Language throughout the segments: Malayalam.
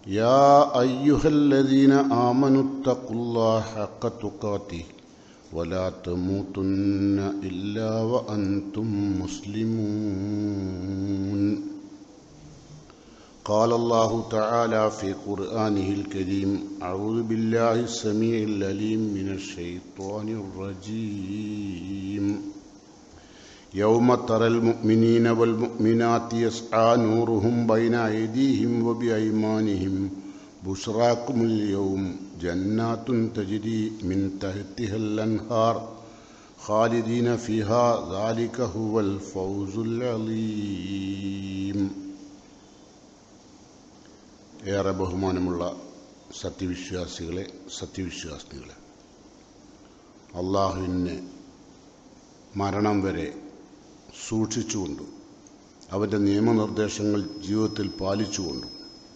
يا أيها الذين آمنوا اتقوا الله حق تقاته ولا تموتن إلا وأنتم مسلمون قال الله تعالى في قرآنه الكريم أعوذ بالله السميع العليم من الشيطان الرجيم يوم ترى المؤمنين والمؤمنات يسعى نورهم بين أيديهم وبأيمانهم بشراكم اليوم جنات تجري من تحتها الأنهار خالدين فيها ذلك هو الفوز العظيم ഏറെ ബഹുമാനമുള്ള സത്യവിശ്വാസികളെ സത്യവിശ്വാസികളെ അള്ളാഹുവിനെ മരണം വരെ സൂക്ഷിച്ചുകൊണ്ടും അവൻ്റെ നിയമനിർദ്ദേശങ്ങൾ ജീവിതത്തിൽ പാലിച്ചുകൊണ്ടും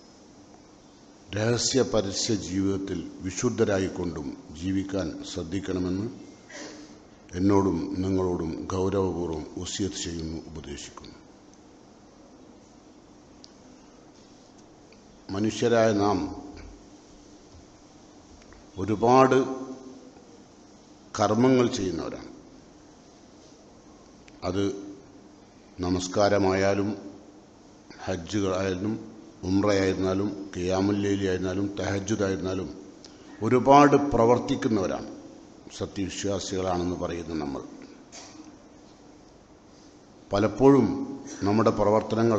രഹസ്യ പരസ്യ ജീവിതത്തിൽ വിശുദ്ധരായിക്കൊണ്ടും ജീവിക്കാൻ ശ്രദ്ധിക്കണമെന്ന് എന്നോടും നിങ്ങളോടും ഗൗരവപൂർവ്വം ഉസിയത്ത് ചെയ്യുന്നു ഉപദേശിക്കുന്നു മനുഷ്യരായ നാം ഒരുപാട് കർമ്മങ്ങൾ ചെയ്യുന്നവരാണ് അത് നമസ്കാരമായാലും ഹജ്ജുകളായാലും ഉംറയായിരുന്നാലും കിയാമുല്ലേലി ആയിരുന്നാലും തഹജുദായിരുന്നാലും ഒരുപാട് പ്രവർത്തിക്കുന്നവരാണ് സത്യവിശ്വാസികളാണെന്ന് പറയുന്ന നമ്മൾ പലപ്പോഴും നമ്മുടെ പ്രവർത്തനങ്ങൾ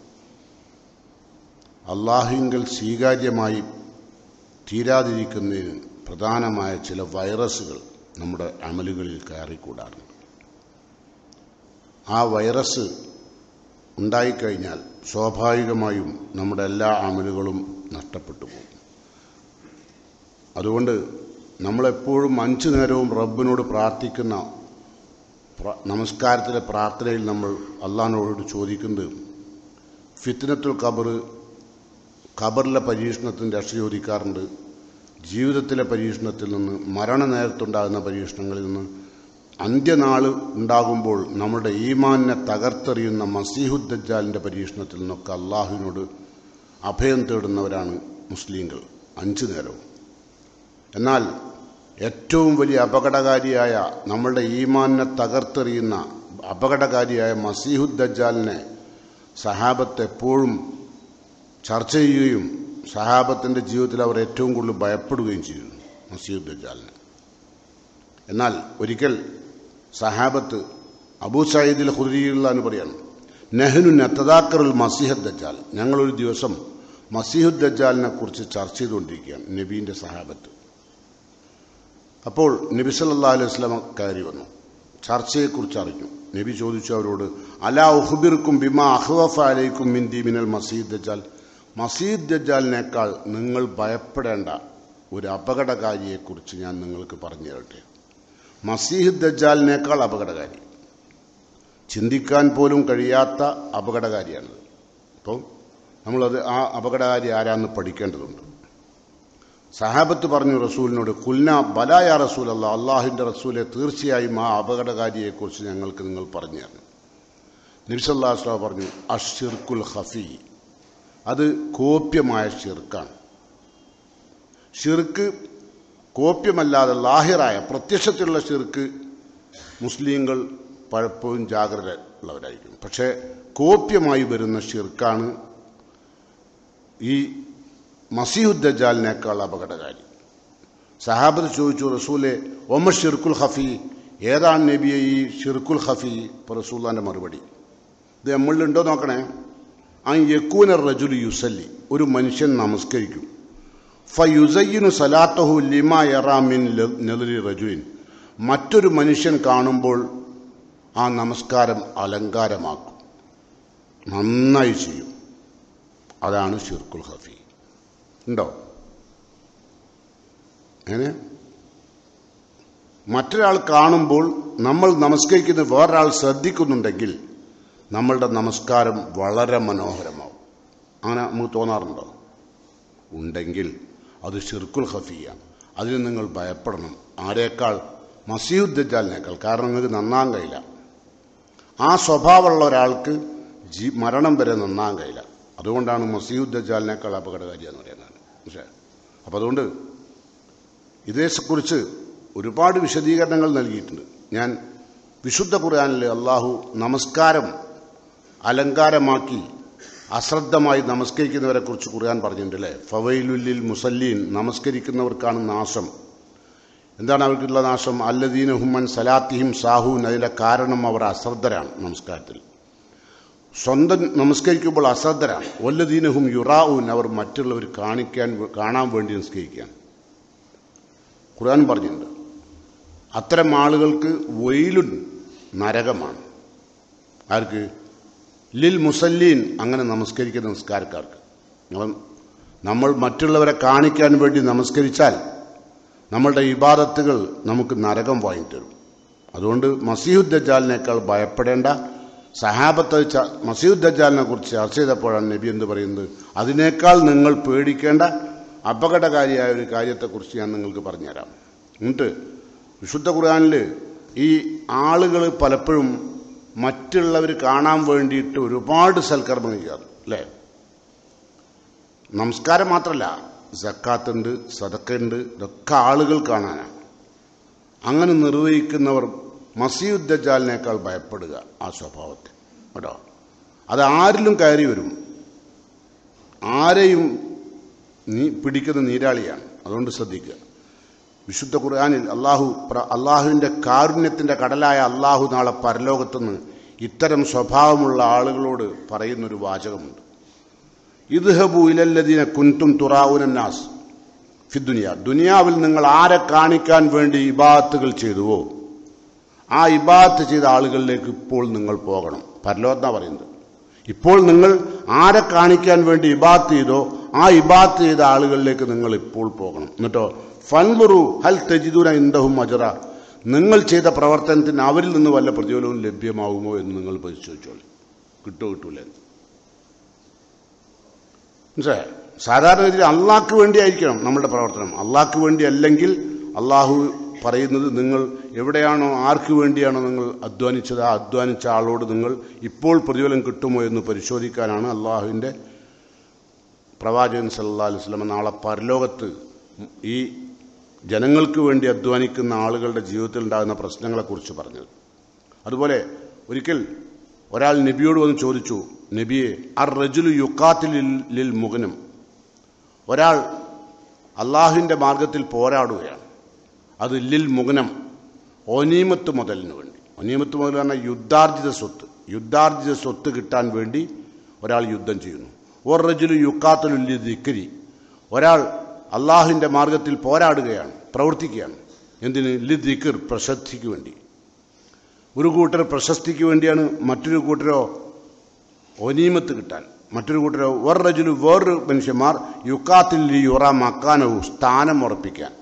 അള്ളാഹുങ്കൽ സ്വീകാര്യമായി തീരാതിരിക്കുന്നതിന് പ്രധാനമായ ചില വൈറസുകൾ നമ്മുടെ അമലുകളിൽ കയറിക്കൂടാറുണ്ട് ആ വൈറസ് ഉണ്ടായിക്കഴിഞ്ഞാൽ സ്വാഭാവികമായും നമ്മുടെ എല്ലാ അമലുകളും നഷ്ടപ്പെട്ടു പോകും അതുകൊണ്ട് നമ്മളെപ്പോഴും അഞ്ചു നേരവും റബ്ബിനോട് പ്രാർത്ഥിക്കുന്ന നമസ്കാരത്തിലെ പ്രാർത്ഥനയിൽ നമ്മൾ അള്ളാഹിനോട് ചോദിക്കുന്നത് ഫിത്തിനത്തുൽ ഖബർ ഖബറിലെ പരീക്ഷണത്തിന് രക്ഷ ചോദിക്കാറുണ്ട് ജീവിതത്തിലെ പരീക്ഷണത്തിൽ നിന്ന് മരണനേരത്തുണ്ടാകുന്ന പരീക്ഷണങ്ങളിൽ നിന്ന് അന്ത്യനാൾ ഉണ്ടാകുമ്പോൾ നമ്മുടെ ഈമാനിനെ തകർത്തെറിയുന്ന മസീഹുദ്ദജാലിൻ്റെ പരീക്ഷണത്തിൽ നിന്നൊക്കെ അള്ളാഹുവിനോട് അഭയം തേടുന്നവരാണ് മുസ്ലിങ്ങൾ അഞ്ചു നേരവും എന്നാൽ ഏറ്റവും വലിയ അപകടകാരിയായ നമ്മളുടെ ഈമാനിനെ തകർത്തെറിയുന്ന അപകടകാരിയായ മസീഹുദ്ദജാലിനെ സഹാബത്ത് എപ്പോഴും ചർച്ച ചെയ്യുകയും സഹാബത്തിൻ്റെ ജീവിതത്തിൽ അവർ ഏറ്റവും കൂടുതൽ ഭയപ്പെടുകയും ചെയ്യുന്നു മസീഹുദ്ദജാലിനെ എന്നാൽ ഒരിക്കൽ സഹാബത്ത് അബൂ സയ്യിദിൽ ഹുദരിയുള്ള എന്ന് പറയാണ് നെഹ്നു നത്തദാക്കറുൽ മസീഹദ് ദജാൽ ഞങ്ങളൊരു ദിവസം മസീഹുദ് ദജാലിനെ കുറിച്ച് ചർച്ച ചെയ്തുകൊണ്ടിരിക്കുകയാണ് നബീൻ്റെ സഹാബത്ത് അപ്പോൾ നബി സല്ലാ അലൈഹി സ്വലമ കയറി വന്നു ചർച്ചയെക്കുറിച്ച് അറിഞ്ഞു നബി ചോദിച്ചു അവരോട് അലാ ഉഹുബിർക്കും ബിമാ അഹ്വഫ അലൈക്കും മിന്തി മിനൽ മസീദ് ദജാൽ മസീദ് ദജാലിനേക്കാൾ നിങ്ങൾ ഭയപ്പെടേണ്ട ഒരു അപകടകാരിയെക്കുറിച്ച് ഞാൻ നിങ്ങൾക്ക് പറഞ്ഞു തരട്ടെ മസീഹ് ദജാലിനേക്കാൾ അപകടകാരി ചിന്തിക്കാൻ പോലും കഴിയാത്ത അപകടകാരിയാണത് അപ്പോൾ നമ്മളത് ആ അപകടകാരി ആരാന്ന് പഠിക്കേണ്ടതുണ്ട് സഹാബത്ത് പറഞ്ഞു റസൂലിനോട് കുൽന ബലായ റസൂൽ അല്ല അള്ളാഹുവിൻ്റെ റസൂലെ തീർച്ചയായും ആ അപകടകാരിയെക്കുറിച്ച് ഞങ്ങൾക്ക് നിങ്ങൾ പറഞ്ഞു തരണം നിബ്സല്ലാസ്ലാ പറഞ്ഞു അഷിർക്കുൽ ഹഫി അത് കോപ്യമായ ഷിർക്കാണ് ഷിർക്ക് കോപ്യമല്ലാതെ ലാഹിറായ പ്രത്യക്ഷത്തിലുള്ള ഷിർക്ക് മുസ്ലിങ്ങൾ പലപ്പോഴും ജാഗ്രത ഉള്ളവരായിരിക്കും പക്ഷേ കോപ്യമായി വരുന്ന ഷിർക്കാണ് ഈ മസീഹുദ്ദജാലിനേക്കാൾ അപകടകാരി സഹാബത്ത് ചോദിച്ചു റസൂലെ ഒമ ഷിർക്കുൽ ഹഫി ഏതാണ് നബിയെ ഈ ഷിർക്കുൽ ഹഫി ഇപ്പോൾ റസൂല്ലാൻ്റെ മറുപടി ഇത് നമ്മളിലുണ്ടോ നോക്കണേ ആ യക്കൂന റജുൽ യുസല്ലി ഒരു മനുഷ്യൻ നമസ്കരിക്കും ഫയുസയ്യനു സലാത്തഹു ലിമ യറാമിൻ നെതിരി റജുവിൻ മറ്റൊരു മനുഷ്യൻ കാണുമ്പോൾ ആ നമസ്കാരം അലങ്കാരമാക്കും നന്നായി ചെയ്യും അതാണ് ഷിർക്കുൽ ഹഫി ഉണ്ടോ എങ്ങനെ മറ്റൊരാൾ കാണുമ്പോൾ നമ്മൾ നമസ്കരിക്കുന്നത് വേറൊരാൾ ശ്രദ്ധിക്കുന്നുണ്ടെങ്കിൽ നമ്മളുടെ നമസ്കാരം വളരെ മനോഹരമാവും അങ്ങനെ നമുക്ക് തോന്നാറുണ്ടോ ഉണ്ടെങ്കിൽ അത് ഷിർക്കുൽ ഹഫിയാണ് അതിന് നിങ്ങൾ ഭയപ്പെടണം ആരേക്കാൾ മസീഹുദ്ദജാലിനേക്കാൾ കാരണം നിങ്ങൾക്ക് നന്നാൻ കഴിയില്ല ആ സ്വഭാവമുള്ള ഒരാൾക്ക് ജീ മരണം വരെ നന്നാൻ കഴിയില്ല അതുകൊണ്ടാണ് മസീദ് ദജാലിനേക്കാൾ അപകടകാരി എന്ന് പറയുന്നത് പക്ഷേ അപ്പം അതുകൊണ്ട് ഇതേക്കുറിച്ച് ഒരുപാട് വിശദീകരണങ്ങൾ നൽകിയിട്ടുണ്ട് ഞാൻ വിശുദ്ധ ഖുർആാനിൽ അള്ളാഹു നമസ്കാരം അലങ്കാരമാക്കി അശ്രദ്ധമായി നമസ്കരിക്കുന്നവരെ കുറിച്ച് ഖുർആൻ പറഞ്ഞിട്ടുണ്ട് അല്ലേ ഫവൈലുല്ലിൽ മുസല്ലീൻ നമസ്കരിക്കുന്നവർക്കാണ് നാശം എന്താണ് അവർക്കുള്ള നാശം അല്ലദീന ഹുമ്മൻ സലാത്തിഹിം സാഹുൻ അതിലെ കാരണം അവർ അശ്രദ്ധരാണ് നമസ്കാരത്തിൽ സ്വന്തം നമസ്കരിക്കുമ്പോൾ അശ്രദ്ധരാണ് വല്ലദീനഹും യുറാവൂൻ അവർ മറ്റുള്ളവർ കാണിക്കാൻ കാണാൻ വേണ്ടി നമസ്കരിക്കാൻ ഖുർആൻ പറഞ്ഞിട്ടുണ്ട് അത്തരം ആളുകൾക്ക് വെയിലുൻ നരകമാണ് ആർക്ക് ലിൽ മുസല്ലീൻ അങ്ങനെ നമസ്കരിക്കുന്ന നമസ്കാരക്കാർക്ക് നമ്മൾ- നമ്മൾ മറ്റുള്ളവരെ കാണിക്കാൻ വേണ്ടി നമസ്കരിച്ചാൽ നമ്മളുടെ ഇബാദത്തുകൾ നമുക്ക് നരകം വാങ്ങിത്തരും അതുകൊണ്ട് മസീഹുദ്ദജാലിനേക്കാൾ ഭയപ്പെടേണ്ട സഹാബത്ത് ച- മസീഹുദ്ദജാലിനെ കുറിച്ച് ചർച്ച ചെയ്തപ്പോഴാണ് നബി എന്ന് പറയുന്നത് അതിനേക്കാൾ നിങ്ങൾ പേടിക്കേണ്ട അപകടകാരിയായ ഒരു കാര്യത്തെക്കുറിച്ച് ഞാൻ നിങ്ങൾക്ക് പറഞ്ഞുതരാം എന്നിട്ട് വിശുദ്ധ ഖുർആാനിൽ ഈ ആളുകൾ പലപ്പോഴും മറ്റുള്ളവർ കാണാൻ വേണ്ടിയിട്ട് ഒരുപാട് സൽക്കർമ്മങ്ങൾ ചെയ്യാറ് അല്ലേ നമസ്കാരം മാത്രമല്ല സക്കാത്തുണ്ട് സതക്കുണ്ട് ഇതൊക്കെ ആളുകൾ കാണാനാണ് അങ്ങനെ നിർവഹിക്കുന്നവർ മസീദ് ഭയപ്പെടുക ആ സ്വഭാവത്തെ കേട്ടോ അത് ആരിലും കയറി വരും ആരെയും നീ പിടിക്കുന്ന നീരാളിയാണ് അതുകൊണ്ട് ശ്രദ്ധിക്കുക വിശുദ്ധ ഖുർആാനിൽ അള്ളാഹു പ്ര- അള്ളാഹുവിൻ്റെ കാരുണ്യത്തിൻ്റെ കടലായ അള്ളാഹു നാളെ പരലോകത്തുനിന്ന് ഇത്തരം സ്വഭാവമുള്ള ആളുകളോട് പറയുന്നൊരു വാചകമുണ്ട് ഇദ്ഹബു ഇലല്ലദീന കുൻതും തുറാവുനന്നാസ് ഫിദ്ദുനിയ ദുനിയാവിൽ നിങ്ങൾ ആരെ കാണിക്കാൻ വേണ്ടി ഇബാത്തുകൾ ചെയ്തുവോ ആ ഇബാത്ത് ചെയ്ത ആളുകളിലേക്ക് ഇപ്പോൾ നിങ്ങൾ പോകണം പരലോകത്താ പറയുന്നത് ഇപ്പോൾ നിങ്ങൾ ആരെ കാണിക്കാൻ വേണ്ടി ഇബാത്ത് ചെയ്തോ ആ ഇബാത്ത് ചെയ്ത ആളുകളിലേക്ക് നിങ്ങൾ ഇപ്പോൾ പോകണം എന്നിട്ടോ ഫൻലുറു ഹൽ തെജിദുന ഇന്ദഹും അജറ നിങ്ങൾ ചെയ്ത പ്രവർത്തനത്തിന് അവരിൽ നിന്ന് വല്ല പ്രതിഫലവും ലഭ്യമാകുമോ എന്ന് നിങ്ങൾ പരിശോധിച്ചോളൂ കിട്ടോ കിട്ടൂല മനസ്സിലായോ സാധാരണഗതിയിൽ അള്ളാഹ്ക്ക് വേണ്ടിയായിരിക്കണം നമ്മുടെ പ്രവർത്തനം അള്ളാഹ്ക്ക് വേണ്ടി അല്ലെങ്കിൽ അള്ളാഹു പറയുന്നത് നിങ്ങൾ എവിടെയാണോ ആർക്ക് വേണ്ടിയാണോ നിങ്ങൾ അധ്വാനിച്ചത് ആ അധ്വാനിച്ച ആളോട് നിങ്ങൾ ഇപ്പോൾ പ്രതിഫലം കിട്ടുമോ എന്ന് പരിശോധിക്കാനാണ് അള്ളാഹുവിൻ്റെ പ്രവാചകൻ സല്ലാ അലൈഹി സ്വലമ നാളെ പരലോകത്ത് ഈ ജനങ്ങൾക്ക് വേണ്ടി അധ്വാനിക്കുന്ന ആളുകളുടെ ജീവിതത്തിൽ ഉണ്ടാകുന്ന പ്രശ്നങ്ങളെക്കുറിച്ച് പറഞ്ഞത് അതുപോലെ ഒരിക്കൽ ഒരാൾ നബിയോട് വന്ന് ചോദിച്ചു നബിയെ അർ റജുലു യുക്കാത്തിൽ ലിൽ മുഖനും ഒരാൾ അള്ളാഹുവിൻ്റെ മാർഗത്തിൽ പോരാടുകയാണ് അത് ലിൽ മുഖനം ഒനീമത്ത് മുതലിന് വേണ്ടി ഒനീമത്ത് മുതൽ പറഞ്ഞാൽ യുദ്ധാർജിത സ്വത്ത് യുദ്ധാർജിത സ്വത്ത് കിട്ടാൻ വേണ്ടി ഒരാൾ യുദ്ധം ചെയ്യുന്നു ഓർ റജുലു യുക്കാത്തുലുല്ലി ദിക്കരി ഒരാൾ അള്ളാഹുവിൻ്റെ മാർഗത്തിൽ പോരാടുകയാണ് പ്രവർത്തിക്കുകയാണ് എന്തിന് ലി ദിക്കർ പ്രശസ്തിക്ക് വേണ്ടി ഒരു കൂട്ടർ പ്രശസ്തിക്ക് വേണ്ടിയാണ് മറ്റൊരു കൂട്ടരോ ഒനീമത്ത് കിട്ടാൻ മറ്റൊരു കൂട്ടരോ വേറെ റജുലു വേറൊരു മനുഷ്യന്മാർ യുക്കാത്തിൽ യുറ മക്കാനവും സ്ഥാനം ഉറപ്പിക്കാൻ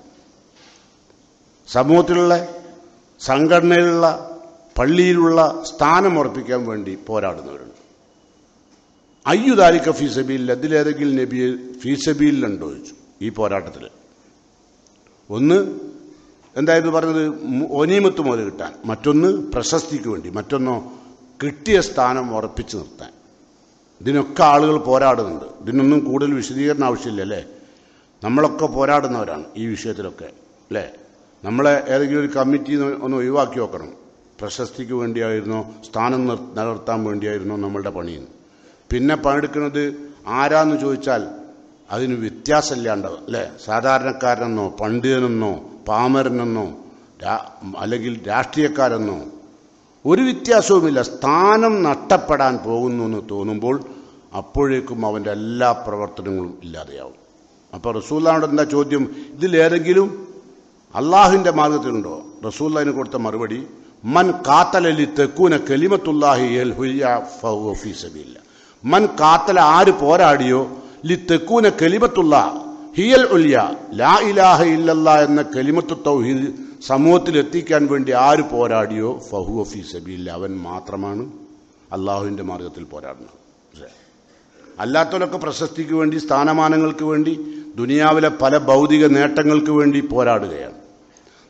സമൂഹത്തിലുള്ള സംഘടനയിലുള്ള പള്ളിയിലുള്ള സ്ഥാനം ഉറപ്പിക്കാൻ വേണ്ടി പോരാടുന്നവരുണ്ട് അയ്യുദാലിക്ക ഫീസബീൽ അതിലേതെങ്കിലും നബിയെ ഫീസബീലുണ്ടോ ചോദിച്ചു ഈ പോരാട്ടത്തിൽ ഒന്ന് എന്തായിരുന്നു പറഞ്ഞത് മു- ഒനീമത്ത് മുതൽ കിട്ടാൻ മറ്റൊന്ന് പ്രശസ്തിക്ക് വേണ്ടി മറ്റൊന്നോ കിട്ടിയ സ്ഥാനം ഉറപ്പിച്ചു നിർത്താൻ ഇതിനൊക്കെ ആളുകൾ പോരാടുന്നുണ്ട് ഇതിനൊന്നും കൂടുതൽ വിശദീകരണം ആവശ്യമില്ല അല്ലേ നമ്മളൊക്കെ പോരാടുന്നവരാണ് ഈ വിഷയത്തിലൊക്കെ അല്ലേ നമ്മളെ ഏതെങ്കിലും ഒരു കമ്മിറ്റി ഒന്ന് ഒഴിവാക്കി നോക്കണം പ്രശസ്തിക്ക് വേണ്ടിയായിരുന്നോ സ്ഥാനം നിർ- നിലനിർത്താൻ വേണ്ടിയായിരുന്നോ നമ്മളുടെ പണിയെന്ന് പിന്നെ പണിയെടുക്കുന്നത് ആരാന്ന് ചോദിച്ചാൽ അതിന് വ്യത്യാസമില്ലാണ്ടാവും അല്ലേ സാധാരണക്കാരനെന്നോ പണ്ഡിതനെന്നോ പാമരനെന്നോ രാ- അല്ലെങ്കിൽ രാഷ്ട്രീയക്കാരെന്നോ ഒരു വ്യത്യാസവുമില്ല സ്ഥാനം നഷ്ടപ്പെടാൻ പോകുന്നു എന്ന് തോന്നുമ്പോൾ അപ്പോഴേക്കും അവൻ്റെ എല്ലാ പ്രവർത്തനങ്ങളും ഇല്ലാതെയാവും അപ്പോൾ റസൂല്ലാനോട് എന്താ ചോദ്യം ഇതിലേതെങ്കിലും അള്ളാഹുവിൻ്റെ മാർഗത്തിലുണ്ടോ റസൂല്ലാന് കൊടുത്ത മറുപടി മൻ കാത്തലലി തെക്കൂന കലിമത്തുല്ലാഹി യൽ ഹുയ്യ ഫഹുവ ഫീ സബീലില്ല മൻ കാത്തല ആര് പോരാടിയോ ലി തെക്കൂന കലിമത്തുള്ള ഹിയൽ ഉല്യ ലാ ഇലാഹ ഇല്ലല്ലാ എന്ന കലിമത്തു തൗഹീദ് സമൂഹത്തിൽ എത്തിക്കാൻ വേണ്ടി ആര് പോരാടിയോ ഫഹുവ ഫീ സബീലില്ല അവൻ മാത്രമാണ് അള്ളാഹുവിൻ്റെ മാർഗത്തിൽ പോരാടുന്നത് മനസ്സിലായോ? അല്ലാത്തവരൊക്കെ പ്രശസ്തിക്ക് വേണ്ടി സ്ഥാനമാനങ്ങൾക്ക് വേണ്ടി ദുനിയാവിലെ പല ഭൗതിക നേട്ടങ്ങൾക്ക് വേണ്ടി പോരാടുകയാണ്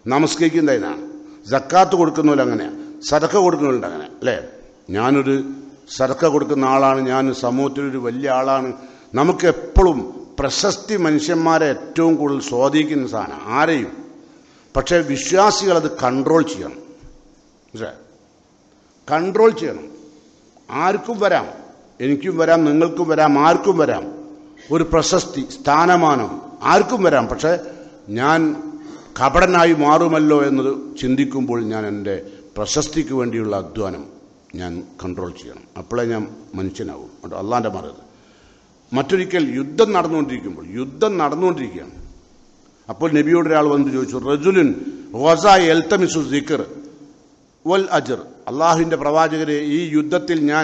നമസ്കരിക്കുന്നതിനാണ് ജക്കാത്ത് കൊടുക്കുന്നവരും അങ്ങനെയാണ് സതക്ക കൊടുക്കുന്നവരുണ്ട് അങ്ങനെ അല്ലേ ഞാനൊരു സർക്ക കൊടുക്കുന്ന ആളാണ് ഞാൻ സമൂഹത്തിലൊരു വലിയ ആളാണ് നമുക്ക് എപ്പോഴും പ്രശസ്തി മനുഷ്യന്മാരെ ഏറ്റവും കൂടുതൽ സ്വാധീനിക്കുന്ന സാധനം ആരെയും പക്ഷേ വിശ്വാസികൾ അത് കൺട്രോൾ ചെയ്യണം മനസ്സിലായോ? കൺട്രോൾ ചെയ്യണം ആർക്കും വരാം എനിക്കും വരാം നിങ്ങൾക്കും വരാം ആർക്കും വരാം ഒരു പ്രശസ്തി സ്ഥാനമാനം ആർക്കും വരാം പക്ഷെ ഞാൻ കപടനായി മാറുമല്ലോ എന്നത് ചിന്തിക്കുമ്പോൾ ഞാൻ എൻ്റെ പ്രശസ്തിക്ക് വേണ്ടിയുള്ള അധ്വാനം ഞാൻ കൺട്രോൾ ചെയ്യണം അപ്പോഴേ ഞാൻ മനുഷ്യനാവും കേട്ടോ അള്ളാൻ്റെ മാറരുത് മറ്റൊരിക്കൽ യുദ്ധം നടന്നുകൊണ്ടിരിക്കുമ്പോൾ യുദ്ധം നടന്നുകൊണ്ടിരിക്കുകയാണ് അപ്പോൾ നബിയോട് ഒരാൾ വന്ന് ചോദിച്ചു റജുലുൻ വസ എൽത്തമിസു സിക്കർ വൽ അജർ അള്ളാഹുവിൻ്റെ പ്രവാചകരെ ഈ യുദ്ധത്തിൽ ഞാൻ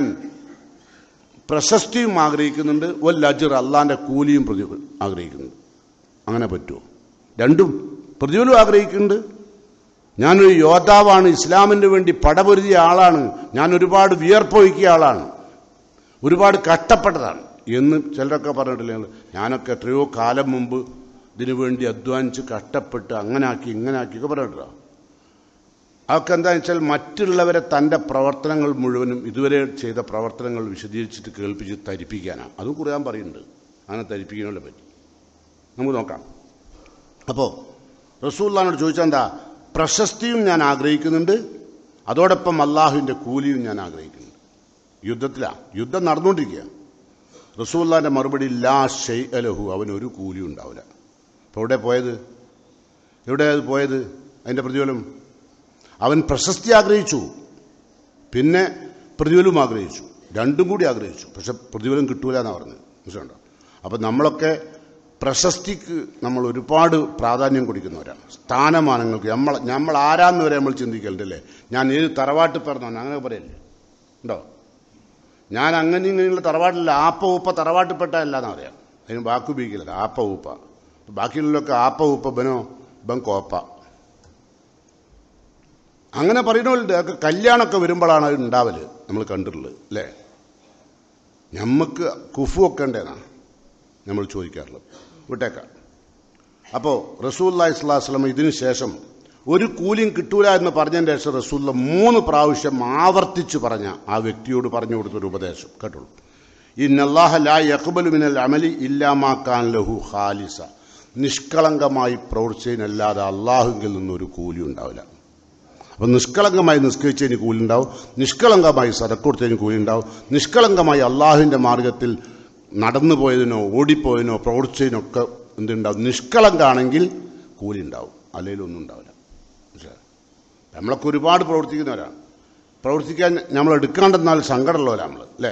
പ്രശസ്തിയും ആഗ്രഹിക്കുന്നുണ്ട് വൽ അജർ അള്ളാഹിൻ്റെ കൂലിയും പ്രതി ആഗ്രഹിക്കുന്നുണ്ട് അങ്ങനെ പറ്റുമോ രണ്ടും പ്രതിഫലം ആഗ്രഹിക്കുന്നുണ്ട് ഞാനൊരു യോദ്ധാവാണ് ഇസ്ലാമിന് വേണ്ടി പടപൊരുതിയ ആളാണ് ഞാൻ ഒരുപാട് വിയർപ്പൊഴുക്കിയ ആളാണ് ഒരുപാട് കഷ്ടപ്പെട്ടതാണ് എന്ന് ചിലരൊക്കെ പറഞ്ഞിട്ടില്ല ഞങ്ങൾ ഞാനൊക്കെ എത്രയോ കാലം മുമ്പ് ഇതിനു വേണ്ടി അധ്വാനിച്ച് കഷ്ടപ്പെട്ട് അങ്ങനെ ആക്കി ഇങ്ങനെ ആക്കി ഒക്കെ പറഞ്ഞിട്ടില്ല അതൊക്കെ എന്താണെന്ന് വെച്ചാൽ മറ്റുള്ളവരെ തൻ്റെ പ്രവർത്തനങ്ങൾ മുഴുവനും ഇതുവരെ ചെയ്ത പ്രവർത്തനങ്ങൾ വിശദീകരിച്ചിട്ട് കേൾപ്പിച്ച് തരിപ്പിക്കാനാണ് അതും ഖുർആൻ പറയുന്നുണ്ട് അങ്ങനെ തരിപ്പിക്കാനുള്ള പറ്റി നമുക്ക് നോക്കാം അപ്പോൾ റസൂല്ലാനോട് ചോദിച്ചാൽ എന്താ പ്രശസ്തിയും ഞാൻ ആഗ്രഹിക്കുന്നുണ്ട് അതോടൊപ്പം അള്ളാഹുവിൻ്റെ കൂലിയും ഞാൻ ആഗ്രഹിക്കുന്നുണ്ട് യുദ്ധത്തിലാണ് യുദ്ധം നടന്നുകൊണ്ടിരിക്കുക റസൂല്ലാൻ്റെ മറുപടി ലാ ഷെയ് അലഹു അവന് ഒരു കൂലിയും ഉണ്ടാവില്ല അപ്പോൾ എവിടെ പോയത് എവിടെ അത് പോയത് അതിൻ്റെ പ്രതിഫലം അവൻ പ്രശസ്തി ആഗ്രഹിച്ചു പിന്നെ പ്രതിഫലവും ആഗ്രഹിച്ചു രണ്ടും കൂടി ആഗ്രഹിച്ചു പക്ഷെ പ്രതിഫലം കിട്ടൂല എന്നാണ് പറഞ്ഞത് മനസ്സിലുണ്ടോ അപ്പം നമ്മളൊക്കെ പ്രശസ്തിക്ക് നമ്മൾ ഒരുപാട് പ്രാധാന്യം കൊടുക്കുന്നവരാണ് സ്ഥാനമാനങ്ങൾക്ക് നമ്മൾ നമ്മൾ ആരാന്ന് വരെ നമ്മൾ ചിന്തിക്കലുണ്ട് അല്ലേ ഞാൻ ഏത് തറവാട്ട് പിറന്നവൻ അങ്ങനെ പറയല്ലേ ഉണ്ടോ ഞാൻ അങ്ങനെ ഇങ്ങനെയുള്ള തറവാട്ടില്ല ആപ്പ ഉപ്പ തറവാട്ടിൽപ്പെട്ടല്ല എന്നാ പറയാം അതിന് വാക്ക് ഉപയോഗിക്കില്ല ആപ്പ ഉപ്പ ബാക്കിയുള്ളതൊക്കെ ആപ്പ ഉപ്പ ബനോ ബൻ കോപ്പ അങ്ങനെ പറയുന്നവരുണ്ട് അതൊക്കെ കല്യാണമൊക്കെ വരുമ്പോഴാണ് അത് ഉണ്ടാവല് നമ്മൾ കണ്ടിട്ടുള്ളത് അല്ലേ നമുക്ക് കുഫു ഒക്കെ ഉണ്ടേന്നാണ് നമ്മൾ ചോദിക്കാറുള്ളത് വിട്ടേക്കാം അപ്പോൾ റസൂല്ലാ ഇസ്ലാസ്ലം ഇതിനു ശേഷം ഒരു കൂലിയും കിട്ടൂല എന്ന് പറഞ്ഞതിന് ശേഷം റസൂല്ല മൂന്ന് പ്രാവശ്യം ആവർത്തിച്ച് പറഞ്ഞ ആ വ്യക്തിയോട് പറഞ്ഞു കൊടുത്തൊരു ഉപദേശം കേട്ടോളൂ ഇന്നല്ലാഹ ലാ യഖ്ബലു മിനൽ അമലി ഇല്ലാമാക്കാൻ ലഹു ഖാലിസ നിഷ്കളങ്കമായി പ്രവർത്തിച്ചതിനല്ലാതെ അള്ളാഹുങ്കിൽ നിന്നൊരു കൂലി ഉണ്ടാവില്ല അപ്പം നിഷ്കളങ്കമായി നിസ്കരിച്ചതിന് കൂലി ഉണ്ടാവും നിഷ്കളങ്കമായി സതക്കൊടുത്തതിന് കൂലി ഉണ്ടാവും നിഷ്കളങ്കമായി അള്ളാഹുവിൻ്റെ മാർഗത്തിൽ നടന്നു പോയതിനോ ഓടിപ്പോയതിനോ പ്രവർത്തിച്ചതിനൊക്കെ എന്തുണ്ടാവും നിഷ്കളങ്കാണെങ്കിൽ കൂലി ഉണ്ടാവും അല്ലെങ്കിൽ ഒന്നും ഉണ്ടാവില്ല മനസ്സിലായോ? നമ്മളൊക്കെ ഒരുപാട് പ്രവർത്തിക്കുന്നവരാണ് പ്രവർത്തിക്കാൻ നമ്മൾ എടുക്കാണ്ടെന്നാൽ സങ്കടമുള്ളവരാണ് നമ്മൾ അല്ലേ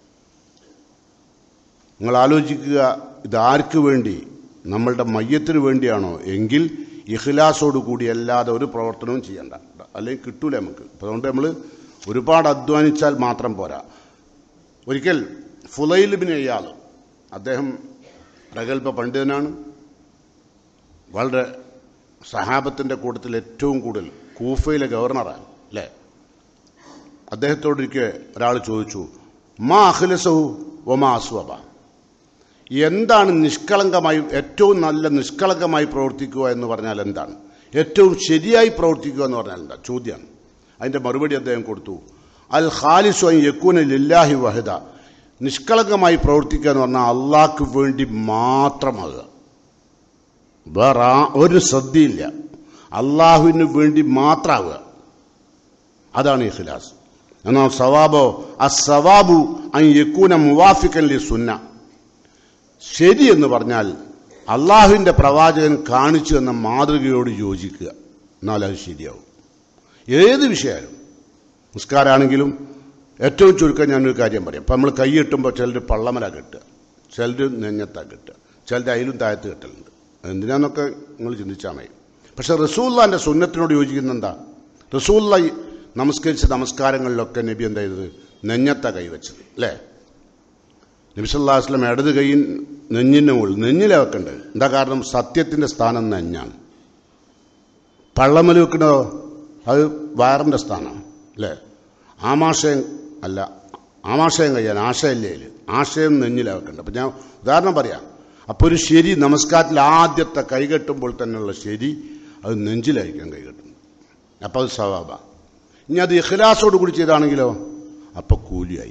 നിങ്ങൾ ആലോചിക്കുക ഇതാർക്ക് വേണ്ടി നമ്മളുടെ മയ്യത്തിന് വേണ്ടിയാണോ എങ്കിൽ ഇഖ്ലാസോട് കൂടി അല്ലാതെ ഒരു പ്രവർത്തനവും ചെയ്യണ്ട അല്ലെങ്കിൽ കിട്ടൂല നമുക്ക് അപ്പോൾ അതുകൊണ്ട് നമ്മൾ ഒരുപാട് അധ്വാനിച്ചാൽ മാത്രം പോരാ ഒരിക്കൽ ഫുലൈലിബിന് അയ്യാൾ അദ്ദേഹം പ്രഗത്ഭ പണ്ഡിതനാണ് വളരെ സഹാബത്തിൻ്റെ കൂട്ടത്തിൽ ഏറ്റവും കൂടുതൽ കൂഫയിലെ ഗവർണറാണ് അല്ലേ അദ്ദേഹത്തോടൊരിക്കൽ ഒരാൾ ചോദിച്ചു മാ അഖിലസഹു ഒമാ അസ്വബ എന്താണ് നിഷ്കളങ്കമായി ഏറ്റവും നല്ല നിഷ്കളങ്കമായി പ്രവർത്തിക്കുക എന്ന് പറഞ്ഞാൽ എന്താണ് ഏറ്റവും ശരിയായി പ്രവർത്തിക്കുക എന്ന് പറഞ്ഞാൽ എന്താ ചോദ്യമാണ് അതിൻ്റെ മറുപടി അദ്ദേഹം കൊടുത്തു അൽ ഖാലിസു അൻ യക്കൂന ലില്ലാഹി വഹദ നിഷ്കളങ്കമായി പ്രവർത്തിക്കുക എന്ന് പറഞ്ഞാൽ അള്ളാഹ്ക്ക് വേണ്ടി മാത്രമാകുക വേറെ ആ- ഒരു ശ്രദ്ധയില്ല അള്ളാഹുവിന് വേണ്ടി മാത്രമാവുക അതാണ് ഇഖ്ലാസ് എന്നാൽ സവാബോ ആ സവാബു അൻ യക്കൂന മുവാഫിക്കൻ ലി സുന്ന ശരി എന്ന് പറഞ്ഞാൽ അള്ളാഹുവിൻ്റെ പ്രവാചകൻ കാണിച്ചു തന്ന മാതൃകയോട് യോജിക്കുക എന്നാൽ അത് ശരിയാവും ഏത് വിഷയമായാലും നിസ്കാരാണെങ്കിലും ഏറ്റവും ചുരുക്കം ഞാനൊരു കാര്യം പറയാം ഇപ്പം നമ്മൾ കൈ കെട്ടുമ്പോൾ ചിലർ പള്ളമല കെട്ടുക ചിലർ നെഞ്ഞത്താ കെട്ടുക ചിലർ അതിലും താഴത്ത് കെട്ടലുണ്ട് എന്തിനാന്നൊക്കെ നിങ്ങൾ ചിന്തിച്ചാൽ മതി പക്ഷെ റസൂല്ലാൻ്റെ സുന്നത്തിനോട് യോജിക്കുന്ന എന്താ റസൂല്ല ഈ നമസ്കരിച്ച നമസ്കാരങ്ങളിലൊക്കെ നബി എന്താ ചെയ്തത് നെഞ്ഞത്താ കൈവച്ചത് അല്ലേ നബി സല്ലല്ലാഹു അലൈഹി വസല്ലം ഇടത് കൈ നെഞ്ഞിൻ്റെ മുകളിൽ നെഞ്ഞിലെ വെക്കേണ്ടത് എന്താ കാരണം സത്യത്തിൻ്റെ സ്ഥാനം നെഞ്ഞാണ് പള്ളമൽ വെക്കണതോ അത് വയറിൻ്റെ സ്ഥാനമാണ് അല്ലേ ആമാശയം അല്ല ആമാശയം കഴിയാൻ ആശയല്ലേ അതിൽ ആശയം നെഞ്ഞിലാണ് വെക്കേണ്ടത് അപ്പം ഞാൻ ഉദാഹരണം പറയാം അപ്പോൾ ഒരു ശരി നമസ്കാരത്തിൽ ആദ്യത്തെ കൈകെട്ടുമ്പോൾ തന്നെയുള്ള ശരി അത് നെഞ്ചിലായിരിക്കാം കൈകെട്ടുന്നത് അപ്പോൾ അത് സവാബ ഇനി അത് ഇഖ്ലാസോട് കൂടി ചെയ്താണെങ്കിലോ അപ്പോൾ കൂലിയായി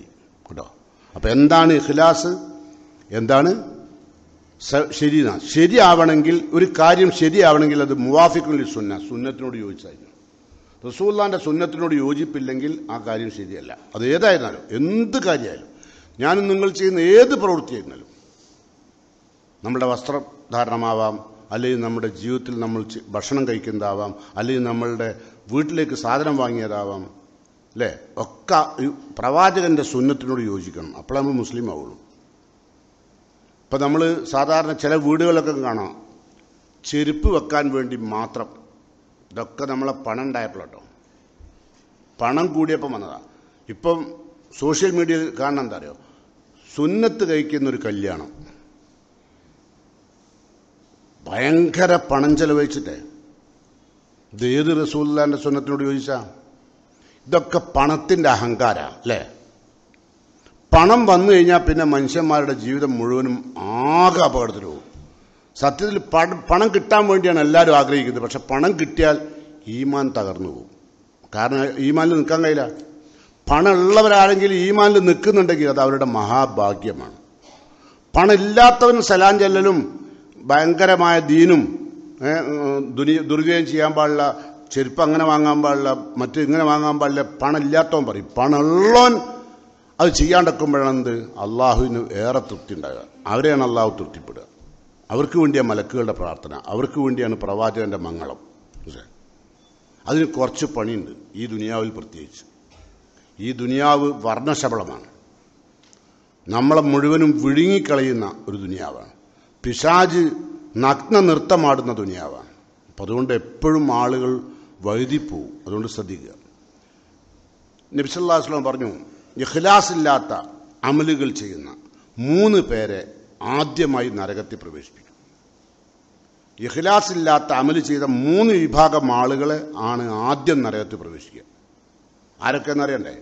കേട്ടോ അപ്പം എന്താണ് ഇഖ്ലാസ് എന്താണ് സ- ശരിന ശരിയാവണമെങ്കിൽ ഒരു കാര്യം ശരിയാവണമെങ്കിൽ അത് മുവാഫിക്കുൽ സുന്ന സുന്നത്തിനോട് യോജിച്ചായിരിക്കും റസൂല്ലാന്റെ സുന്നത്തിനോട് യോജിപ്പില്ലെങ്കിൽ ആ കാര്യം ശരിയല്ല അത് ഏതായിരുന്നാലും എന്ത് കാര്യമായാലും ഞാനും നിങ്ങൾ ചെയ്യുന്ന ഏത് പ്രവൃത്തിയായിരുന്നാലും നമ്മുടെ വസ്ത്രധാരണമാവാം അല്ലെങ്കിൽ നമ്മുടെ ജീവിതത്തിൽ നമ്മൾ ചെ- ഭക്ഷണം കഴിക്കുന്നതാവാം അല്ലെങ്കിൽ നമ്മളുടെ വീട്ടിലേക്ക് സാധനം വാങ്ങിയതാവാം അല്ലേ ഒക്കെ ഈ പ്രവാചകന്റെ സുന്നത്തിനോട് യോജിക്കണം അപ്പോഴേ നമ്മൾ മുസ്ലിം ആവുള്ളൂ ഇപ്പം നമ്മൾ സാധാരണ ചില വീടുകളൊക്കെ കാണാം ചെരുപ്പ് വെക്കാൻ വേണ്ടി മാത്രം ഇതൊക്കെ നമ്മളെ പണം ഉണ്ടായപ്പോഴട്ടോ പണം കൂടിയപ്പം വന്നതാ ഇപ്പം സോഷ്യൽ മീഡിയയിൽ കാണുന്ന എന്താ അറിയോ സുന്നത്ത് കഴിക്കുന്ന ഒരു കല്യാണം ഭയങ്കര പണം ചെലവഴിച്ചിട്ടേ ഇത് ഏത് റസൂല്ലാന്റെ സുന്നത്തിനോട് ചോദിച്ചാ ഇതൊക്കെ പണത്തിന്റെ അഹങ്കാര അല്ലേ പണം വന്നു കഴിഞ്ഞാൽ പിന്നെ മനുഷ്യന്മാരുടെ ജീവിതം മുഴുവനും ആകെ അപകടത്തിൽ പോകും സത്യത്തിൽ പണ- പണം കിട്ടാൻ വേണ്ടിയാണ് എല്ലാവരും ആഗ്രഹിക്കുന്നത് പക്ഷെ പണം കിട്ടിയാൽ ഈമാൻ തകർന്നു പോകും കാരണം ഈമാനിൽ നിൽക്കാൻ കഴിയില്ല പണം ഉള്ളവരാരെങ്കിലും ഈമാനിൽ നിൽക്കുന്നുണ്ടെങ്കിൽ അത് അവരുടെ മഹാഭാഗ്യമാണ് പണം ഇല്ലാത്തവന് സലാം ചെല്ലലും ഭയങ്കരമായ ദീനും ഏ, ഉം, ദുനി ദുർഗയം ചെയ്യാൻ പാടില്ല ചെരുപ്പ് അങ്ങനെ വാങ്ങാൻ പാടില്ല മറ്റ് ഇങ്ങനെ വാങ്ങാൻ പാടില്ല പണം ഇല്ലാത്തവൻ പറയും പണം ഉള്ളവൻ അത് ചെയ്യാണ്ടക്കുമ്പോഴാണ് എന്ത് അള്ളാഹുവിന് ഏറെ തൃപ്തി ഉണ്ടാകുക അവരെയാണ് അള്ളാഹു തൃപ്തിപ്പെടുക അവർക്ക് വേണ്ടിയാണ് മലക്കുകളുടെ പ്രാർത്ഥന അവർക്ക് വേണ്ടിയാണ് പ്രവാചകന്റെ മംഗളം മനസ്സിലായോ? അതിന് കുറച്ച് പണിയുണ്ട് ഈ ദുനിയാവിൽ പ്രത്യേകിച്ച് ഈ ദുനിയാവ് വർണ്ണശബളമാണ് നമ്മളെ മുഴുവനും വിഴുങ്ങിക്കളയുന്ന ഒരു ദുനിയാവാണ് പിശാജ് നഗ്ന നൃത്തമാടുന്ന ദുനിയാവാണ് അപ്പം അതുകൊണ്ട് എപ്പോഴും ആളുകൾ വഴുതിപ്പോവും അതുകൊണ്ട് ശ്രദ്ധിക്കുക നബിസല്ലാസ്ലാം പറഞ്ഞു ഇഖ്ലാസ് ഇല്ലാത്ത അമലുകൾ ചെയ്യുന്ന മൂന്ന് പേരെ ആദ്യമായി നരകത്തിൽ പ്രവേശിപ്പിക്കും ഇഖ്ലാസ് ഇല്ലാത്ത അമല് ചെയ്ത മൂന്ന് വിഭാഗം ആളുകളെ ആണ് ആദ്യം നരകത്തിൽ പ്രവേശിക്കുക ആരൊക്കെയെന്നറിയണ്ടേ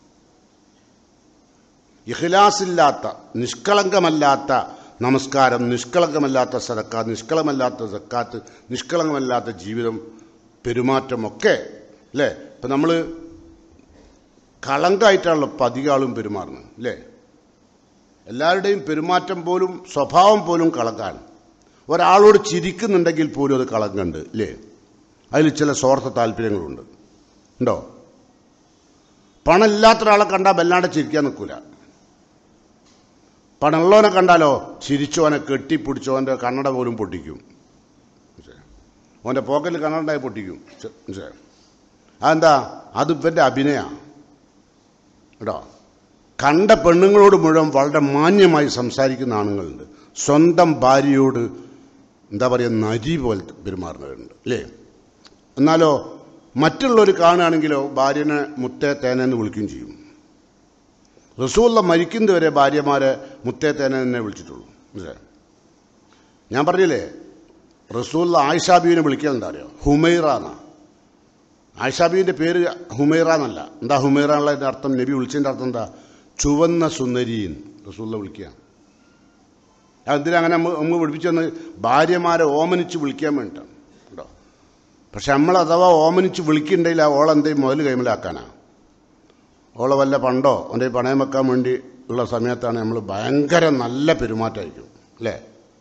ഇഖ്ലാസില്ലാത്ത നിഷ്കളങ്കമല്ലാത്ത നമസ്കാരം നിഷ്കളങ്കമല്ലാത്ത സദക്ക നിഷ്കളമല്ലാത്ത സക്കാത്ത് നിഷ്കളങ്കമല്ലാത്ത ജീവിതം പെരുമാറ്റമൊക്കെ അല്ലേ ഇപ്പം നമ്മൾ കളങ്കായിട്ടാണല്ലോ പതികാളും പെരുമാറുന്നത് അല്ലേ എല്ലാവരുടെയും പെരുമാറ്റം പോലും സ്വഭാവം പോലും കളങ്കാണ് ഒരാളോട് ചിരിക്കുന്നുണ്ടെങ്കിൽ പോലും അത് കളങ്കണ്ട് അല്ലേ അതിൽ ചില സ്വാർത്ഥ താല്പര്യങ്ങളുണ്ട് ഉണ്ടോ പണമില്ലാത്ത ഒരാളെ കണ്ടാൽ വല്ലാണ്ട് ചിരിക്കാൻ നിൽക്കൂല പണമുള്ളവനെ കണ്ടാലോ ചിരിച്ചോനെ കെട്ടിപ്പിടിച്ചോൻ്റെ കണ്ണട പോലും പൊട്ടിക്കും മനസ്സിലായോ? ഓൻ്റെ പോക്കറ്റിൽ കണ്ണടയായി പൊട്ടിക്കും ചെ- മനസ്സിലായോ? അതെന്താ അത് ഇവൻ്റെ അഭിനയമാണ് കേട്ടോ കണ്ട പെണ്ണുങ്ങളോട് മുഴുവൻ വളരെ മാന്യമായി സംസാരിക്കുന്ന ആണുങ്ങളുണ്ട് സ്വന്തം ഭാര്യയോട് എന്താ പറയുക നരി പോലെ പെരുമാറുന്നവരുണ്ട് അല്ലേ എന്നാലോ മറ്റുള്ളവർ കാണുകയാണെങ്കിലോ ഭാര്യനെ മുത്തേ തേനെന്ന് വിളിക്കുകയും ചെയ്യും റസൂള്ള മരിക്കുന്നവരെ ഭാര്യമാരെ മുത്തേ തേനെ തന്നെ വിളിച്ചിട്ടുള്ളൂ മനസ്സിലായോ ഞാൻ പറഞ്ഞില്ലേ റസൂള്ള ആയിഷാബീവിനെ വിളിക്കാൻ എന്താ അറിയോ ഹുമൈറ എന്നാ ആയിഷാബീവിന്റെ പേര് ഹുമൈറ എന്നല്ല എന്താ ഹുമൈറ എന്നുള്ളതിന്റെ അർത്ഥം നബി വിളിച്ചതിന്റെ അർത്ഥം എന്താ ചുവന്ന സുന്ദരീൻ റസൂള്ള വിളിക്കുക എന്തിനാ അങ്ങനെ നമ്മ നമ്മൾ പഠിപ്പിച്ചെന്ന് ഭാര്യമാരെ ഓമനിച്ച് വിളിക്കാൻ വേണ്ടിയിട്ടാണ് കേട്ടോ പക്ഷെ നമ്മൾ അഥവാ ഓമനിച്ച് വിളിക്കണ്ടെങ്കിൽ ആ ഓളെന്തേലും മുതൽ കൈമലാക്കാനാ ഓളെ വല്ല പണ്ടോ അവൻ്റെ പണയം വെക്കാൻ വേണ്ടി ഉള്ള സമയത്താണ് നമ്മൾ ഭയങ്കര നല്ല പെരുമാറ്റമായിരിക്കും അല്ലേ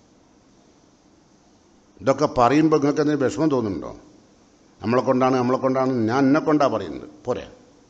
ഇതൊക്കെ പറയുമ്പോൾ നിങ്ങൾക്ക് എന്തെങ്കിലും വിഷമം തോന്നുന്നുണ്ടോ നമ്മളെ കൊണ്ടാണ് നമ്മളെ കൊണ്ടാണ് ഞാൻ എന്നെ കൊണ്ടാ പറയുന്നത് പോരെ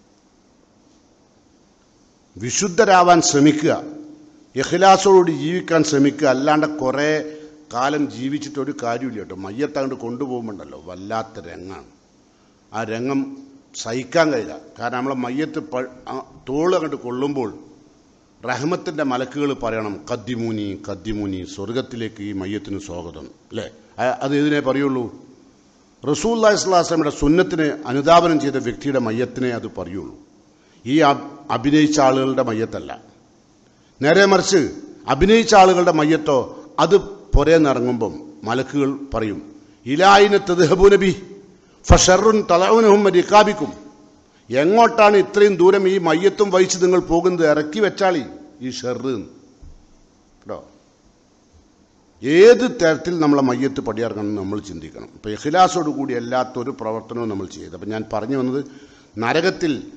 വിശുദ്ധരാവാൻ ശ്രമിക്കുക ഇഖ്ലാസോടുകൂടി ജീവിക്കാൻ ശ്രമിക്കുക അല്ലാണ്ട് കുറേ കാലം ജീവിച്ചിട്ട് ഒരു കാര്യമില്ല കേട്ടോ മയ്യത്തങ്ങോട്ട് കൊണ്ടുപോകുമ്പോണ്ടല്ലോ വല്ലാത്ത രംഗാണ് ആ രംഗം സഹിക്കാൻ കഴിയില്ല കാരണം നമ്മളെ മയ്യത്ത് പ- ആ തോള് അങ്ങോട്ട് കൊള്ളുമ്പോൾ റഹ്മത്തിന്റെ മലക്കുകൾ പറയണം കദ്ദിമൂനി കദ്ദിമൂനി സ്വർഗത്തിലേക്ക് ഈ മയ്യത്തിന് സ്വാഗതം അല്ലേ അ- അത് ഇതിനെ പറയുള്ളൂ റസൂല്ലാ ഇസ്ലാസ്ലമിയുടെ സുന്നത്തിന് അനുധാപനം ചെയ്ത വ്യക്തിയുടെ മയ്യത്തിനെ അത് പറയുള്ളൂ ഈ അ- അഭിനയിച്ച ആളുകളുടെ മയ്യത്തല്ല നേരെ മറിച്ച് അഭിനയിച്ച ആളുകളുടെ മയ്യത്തോ അത് പുറേന്നിറങ്ങുമ്പം മലക്കുകൾ പറയും ഇലായിന് തെതുഹബു നബി ഫഷറുൻ തലവുനഹും റിക്കാബിക്കും എങ്ങോട്ടാണ് ഇത്രയും ദൂരം ഈ മയ്യത്തും വഹിച്ച് നിങ്ങൾ പോകുന്നത് ഇറക്കി വെച്ചാളി ഈ ഷെറ് കേട്ടോ ഏത് തരത്തിൽ നമ്മളെ മയ്യത്ത് പടിയിറങ്ങണം എന്ന് നമ്മൾ ചിന്തിക്കണം ഇപ്പം ഇഖ്ലാസോട് കൂടി അല്ലാത്തൊരു പ്രവർത്തനവും നമ്മൾ ചെയ്ത് അപ്പം ഞാൻ പറഞ്ഞു വന്നത് നരകത്തിൽ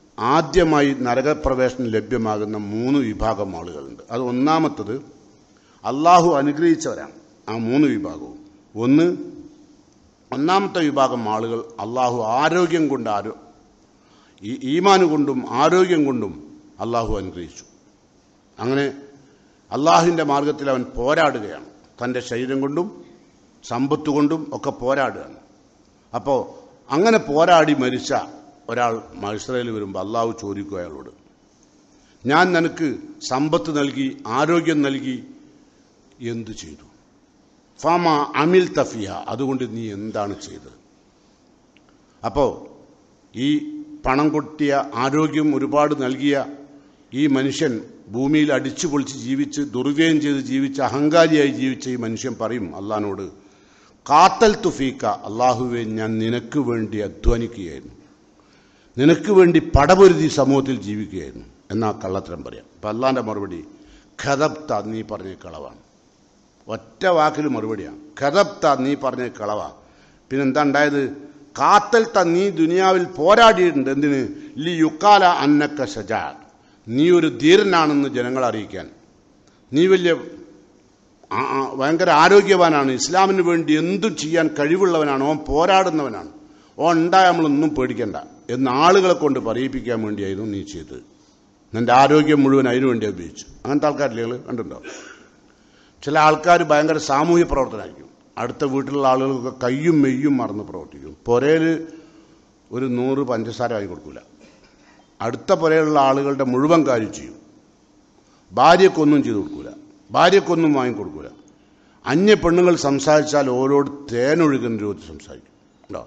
ആദ്യമായി നരകപ്രവേശനം ലഭ്യമാകുന്ന മൂന്ന് വിഭാഗം ആളുകളുണ്ട് അത് ഒന്നാമത്തത് അള്ളാഹു അനുഗ്രഹിച്ചവരാണ് ആ മൂന്ന് വിഭാഗവും ഒന്ന് ഒന്നാമത്തെ വിഭാഗം ആളുകൾ അള്ളാഹു ആരോഗ്യം കൊണ്ട് ആരോ ഈ ഈമാന് കൊണ്ടും ആരോഗ്യം കൊണ്ടും അള്ളാഹു അനുഗ്രഹിച്ചു അങ്ങനെ അള്ളാഹുവിൻ്റെ മാർഗത്തിൽ അവൻ പോരാടുകയാണ് തൻ്റെ ശരീരം കൊണ്ടും സമ്പത്ത് കൊണ്ടും ഒക്കെ പോരാടുകയാണ് അപ്പോൾ അങ്ങനെ പോരാടി മരിച്ച ഒരാൾ മത്സരയിൽ വരുമ്പോൾ അള്ളാഹു ചോദിക്കുക അയാളോട് ഞാൻ നിനക്ക് സമ്പത്ത് നൽകി ആരോഗ്യം നൽകി എന്തു ചെയ്തു ഫാമ അമിൽ തഫിയ അതുകൊണ്ട് നീ എന്താണ് ചെയ്തത് അപ്പോൾ ഈ പണം കൊട്ടിയ ആരോഗ്യം ഒരുപാട് നൽകിയ ഈ മനുഷ്യൻ ഭൂമിയിൽ അടിച്ചു പൊളിച്ച് ജീവിച്ച് ദുർവ്യയം ചെയ്ത് ജീവിച്ച് അഹങ്കാരിയായി ജീവിച്ച ഈ മനുഷ്യൻ പറയും അള്ളഹാനോട് കാത്തൽ തുഫീക്ക അള്ളാഹുവെ ഞാൻ നിനക്ക് വേണ്ടി അധ്വാനിക്കുകയായിരുന്നു നിനക്ക് വേണ്ടി പടപൊരുതി സമൂഹത്തിൽ ജീവിക്കുകയായിരുന്നു എന്നാ കള്ളത്തരം പറയാം അപ്പം അള്ളാൻ്റെ മറുപടി ഖതബ്ത നീ പറഞ്ഞ കളവാണ് ഒറ്റ വാക്കിൽ മറുപടിയാണ് ഖതബ്ത നീ പറഞ്ഞ കളവാ പിന്നെന്താ ഉണ്ടായത് കാത്തൽത്ത നീ ദുനിയാവിൽ പോരാടിയിട്ടുണ്ട് എന്തിന് ലി യുക്കാല അന്നക്ക ഷജാ നീ ഒരു ധീരനാണെന്ന് ജനങ്ങളെ അറിയിക്കാൻ നീ വലിയ ആ- ആ, ഭയങ്കര ആരോഗ്യവാനാണ് ഇസ്ലാമിന് വേണ്ടി എന്തും ചെയ്യാൻ കഴിവുള്ളവനാണ് ഓൻ പോരാടുന്നവനാണ് ഓൻ ഉണ്ടായ നമ്മളൊന്നും പേടിക്കണ്ട എന്ന് ആളുകളെ കൊണ്ട് പറയിപ്പിക്കാൻ വേണ്ടിയായിരുന്നു നീ ചെയ്തത് നിന്റെ ആരോഗ്യം മുഴുവൻ അതിനു വേണ്ടി ഉപയോഗിച്ചു അങ്ങനത്തെ ആൾക്കാരില്ലേ നിങ്ങൾ കണ്ടിട്ടുണ്ടോ ചില ആൾക്കാർ ഭയങ്കര സാമൂഹ്യ പ്രവർത്തനമായിരിക്കും അടുത്ത വീട്ടിലുള്ള ആളുകൾക്ക് കയ്യും മെയ്യും മറന്ന് പ്രവർത്തിക്കും പുരയിൽ ഒരു നൂറ് പഞ്ചസാര വാങ്ങി കൊടുക്കില്ല അടുത്ത പുരയിലുള്ള ആളുകളുടെ മുഴുവൻ കാര്യം ചെയ്യും ഭാര്യക്കൊന്നും ചെയ്തു കൊടുക്കൂല ഭാര്യക്കൊന്നും വാങ്ങിക്കൊടുക്കൂല അന്യ പെണ്ണുങ്ങൾ സംസാരിച്ചാൽ ഓരോട് തേനൊഴുകുന്ന രൂപത്തിൽ സംസാരിക്കും ഉണ്ടോ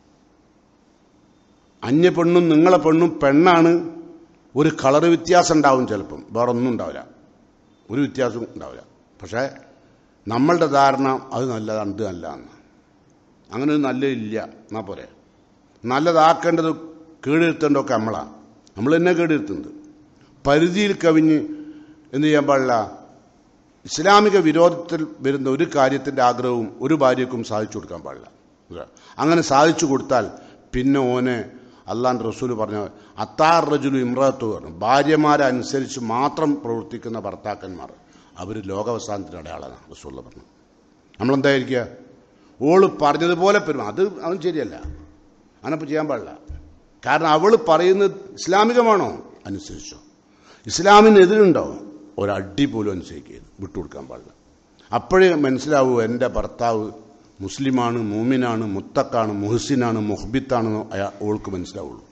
അന്യ പെണ്ണും നിങ്ങളെ പെണ്ണും പെണ്ണാണ് ഒരു കളർ വ്യത്യാസം ഉണ്ടാവും ചിലപ്പം വേറെ ഒന്നും ഉണ്ടാവില്ല ഒരു വ്യത്യാസവും ഉണ്ടാവില്ല പക്ഷേ നമ്മളുടെ ധാരണ അത് നല്ലതാണ് ഇത് നല്ലതാണ് അങ്ങനെ ഒരു നല്ലതില്ല എന്നാ പോരെ നല്ലതാക്കേണ്ടത് കേടിരുത്തേണ്ടതൊക്കെ നമ്മളാണ് നമ്മൾ തന്നെ കേടിരുത്തുന്നത് പരിധിയിൽ കവിഞ്ഞ് എന്ത് ചെയ്യാൻ പാടില്ല ഇസ്ലാമിക വിരോധത്തിൽ വരുന്ന ഒരു കാര്യത്തിൻ്റെ ആഗ്രഹവും ഒരു ഭാര്യക്കും സാധിച്ചു കൊടുക്കാൻ പാടില്ല ഇല്ല. അങ്ങനെ സാധിച്ചു കൊടുത്താൽ പിന്നെ ഓനെ അള്ളാൻ റസൂൽ പറഞ്ഞ അത്താർ റജുലു ഇമ്രാത്തു പറഞ്ഞു ഭാര്യമാരെ അനുസരിച്ച് മാത്രം പ്രവർത്തിക്കുന്ന ഭർത്താക്കന്മാർ അവർ ലോകാവസാനത്തിൻ്റെ അടയാളാണ് റസൂൽ പറഞ്ഞു നമ്മളെന്തായിരിക്കുക ഓള് പറഞ്ഞതുപോലെ പെരുമാ അത് അവൻ ശരിയല്ല അങ്ങനപ്പോൾ ചെയ്യാൻ പാടില്ല കാരണം അവൾ പറയുന്നത് ഇസ്ലാമികമാണോ അനുസരിച്ചോ ഇസ്ലാമിനെതിരുണ്ടോ ഒരടി പോലും അനുസരിക്കരുത് വിട്ടുകൊടുക്കാൻ പാടില്ല അപ്പോഴേ മനസ്സിലാവൂ എൻ്റെ ഭർത്താവ് മുസ്ലിമാണ് മൂമിനാണ് മുത്തക്കാണ് മുഹസിനാണ് മുഹബിത്താണ് അയാൾ ഓൾക്ക് മനസ്സിലാവുള്ളൂ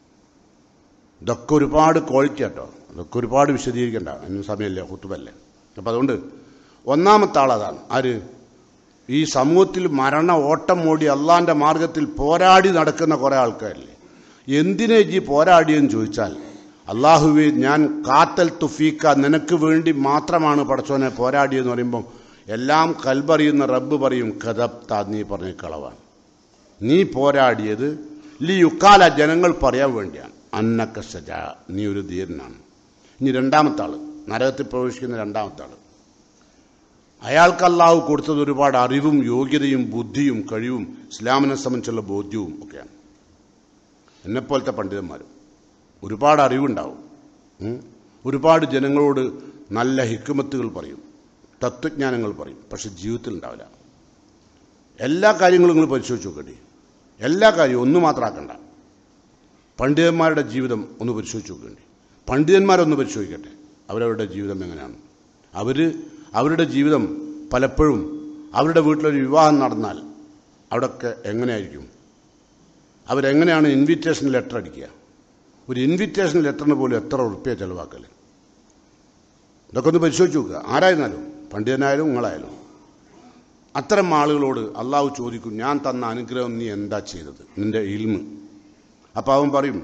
ഇതൊക്കെ ഒരുപാട് ക്വാളിറ്റി ആട്ടോ അതൊക്കെ ഒരുപാട് വിശദീകരിക്കണ്ട അതിന് സമയമില്ല കുത്തുബല്ലേ അപ്പം അതുകൊണ്ട് ഒന്നാമത്തെ ആളതാണ് ആര് ഈ സമൂഹത്തിൽ മരണ ഓട്ടം ഓടി അള്ളാന്റെ മാർഗത്തിൽ പോരാടി നടക്കുന്ന കുറേ ആൾക്കാരില്ലേ എന്തിനെ ഈ പോരാടിയെന്ന് ചോദിച്ചാൽ അള്ളാഹുവെ ഞാൻ കാത്തൽ തുഫീക്ക നിനക്ക് വേണ്ടി മാത്രമാണ് പടച്ചോനെ പോരാടിയെന്ന് പറയുമ്പം എല്ലാം കൽബറിയുന്ന റബ്ബ് പറയും കഥപ്ത നീ പറഞ്ഞ കളവാണ് നീ പോരാടിയത് ലി യുക്കാല ജനങ്ങൾ പറയാൻ വേണ്ടിയാണ് അന്നക്ക സജ നീ ഒരു ധീരനാണ് ഇനി രണ്ടാമത്തെ ആള് നരകത്തിൽ പ്രവേശിക്കുന്ന രണ്ടാമത്തെ ആള് അയാൾക്ക് അള്ളാഹു കൊടുത്തത് ഒരുപാട് അറിവും യോഗ്യതയും ബുദ്ധിയും കഴിവും ഇസ്ലാമിനെ സംബന്ധിച്ചുള്ള ബോധ്യവും ഒക്കെയാണ് എന്നെപ്പോലത്തെ പണ്ഡിതന്മാരും ഒരുപാട് അറിവുണ്ടാവും ഉം. ഒരുപാട് ജനങ്ങളോട് നല്ല ഹിക്കുമത്തുകൾ പറയും തത്വജ്ഞാനങ്ങൾ പറയും പക്ഷെ ജീവിതത്തിൽ ഉണ്ടാവില്ല എല്ലാ കാര്യങ്ങളും നിങ്ങൾ പരിശോധിച്ച് നോക്കട്ടെ എല്ലാ കാര്യവും ഒന്ന് മാത്രമാക്കണ്ട പണ്ഡിതന്മാരുടെ ജീവിതം ഒന്ന് പരിശോധിച്ച് നോക്കേണ്ടി പണ്ഡിതന്മാരൊന്ന് പരിശോധിക്കട്ടെ അവരവരുടെ ജീവിതം എങ്ങനെയാണ് അവർ അവരുടെ ജീവിതം പലപ്പോഴും അവരുടെ വീട്ടിലൊരു വിവാഹം നടന്നാൽ അവിടെയൊക്കെ എങ്ങനെയായിരിക്കും അവരെങ്ങനെയാണ് ഇൻവിറ്റേഷൻ ലെറ്റർ അടിക്കുക ഒരു ഇൻവിറ്റേഷൻ ലെറ്ററിന് പോലും എത്ര ഉറുപ്പ്യ ചിലവാക്കൽ ഇതൊക്കെ ഒന്ന് പരിശോധിച്ച് നോക്കുക ആരായിരുന്നാലും പണ്ഡിതനായാലും നിങ്ങളായാലും അത്തരം ആളുകളോട് അള്ളാഹു ചോദിക്കും ഞാൻ തന്ന അനുഗ്രഹം നീ എന്താ ചെയ്തത് നിന്റെ ഇൽമ് അപ്പം അവൻ പറയും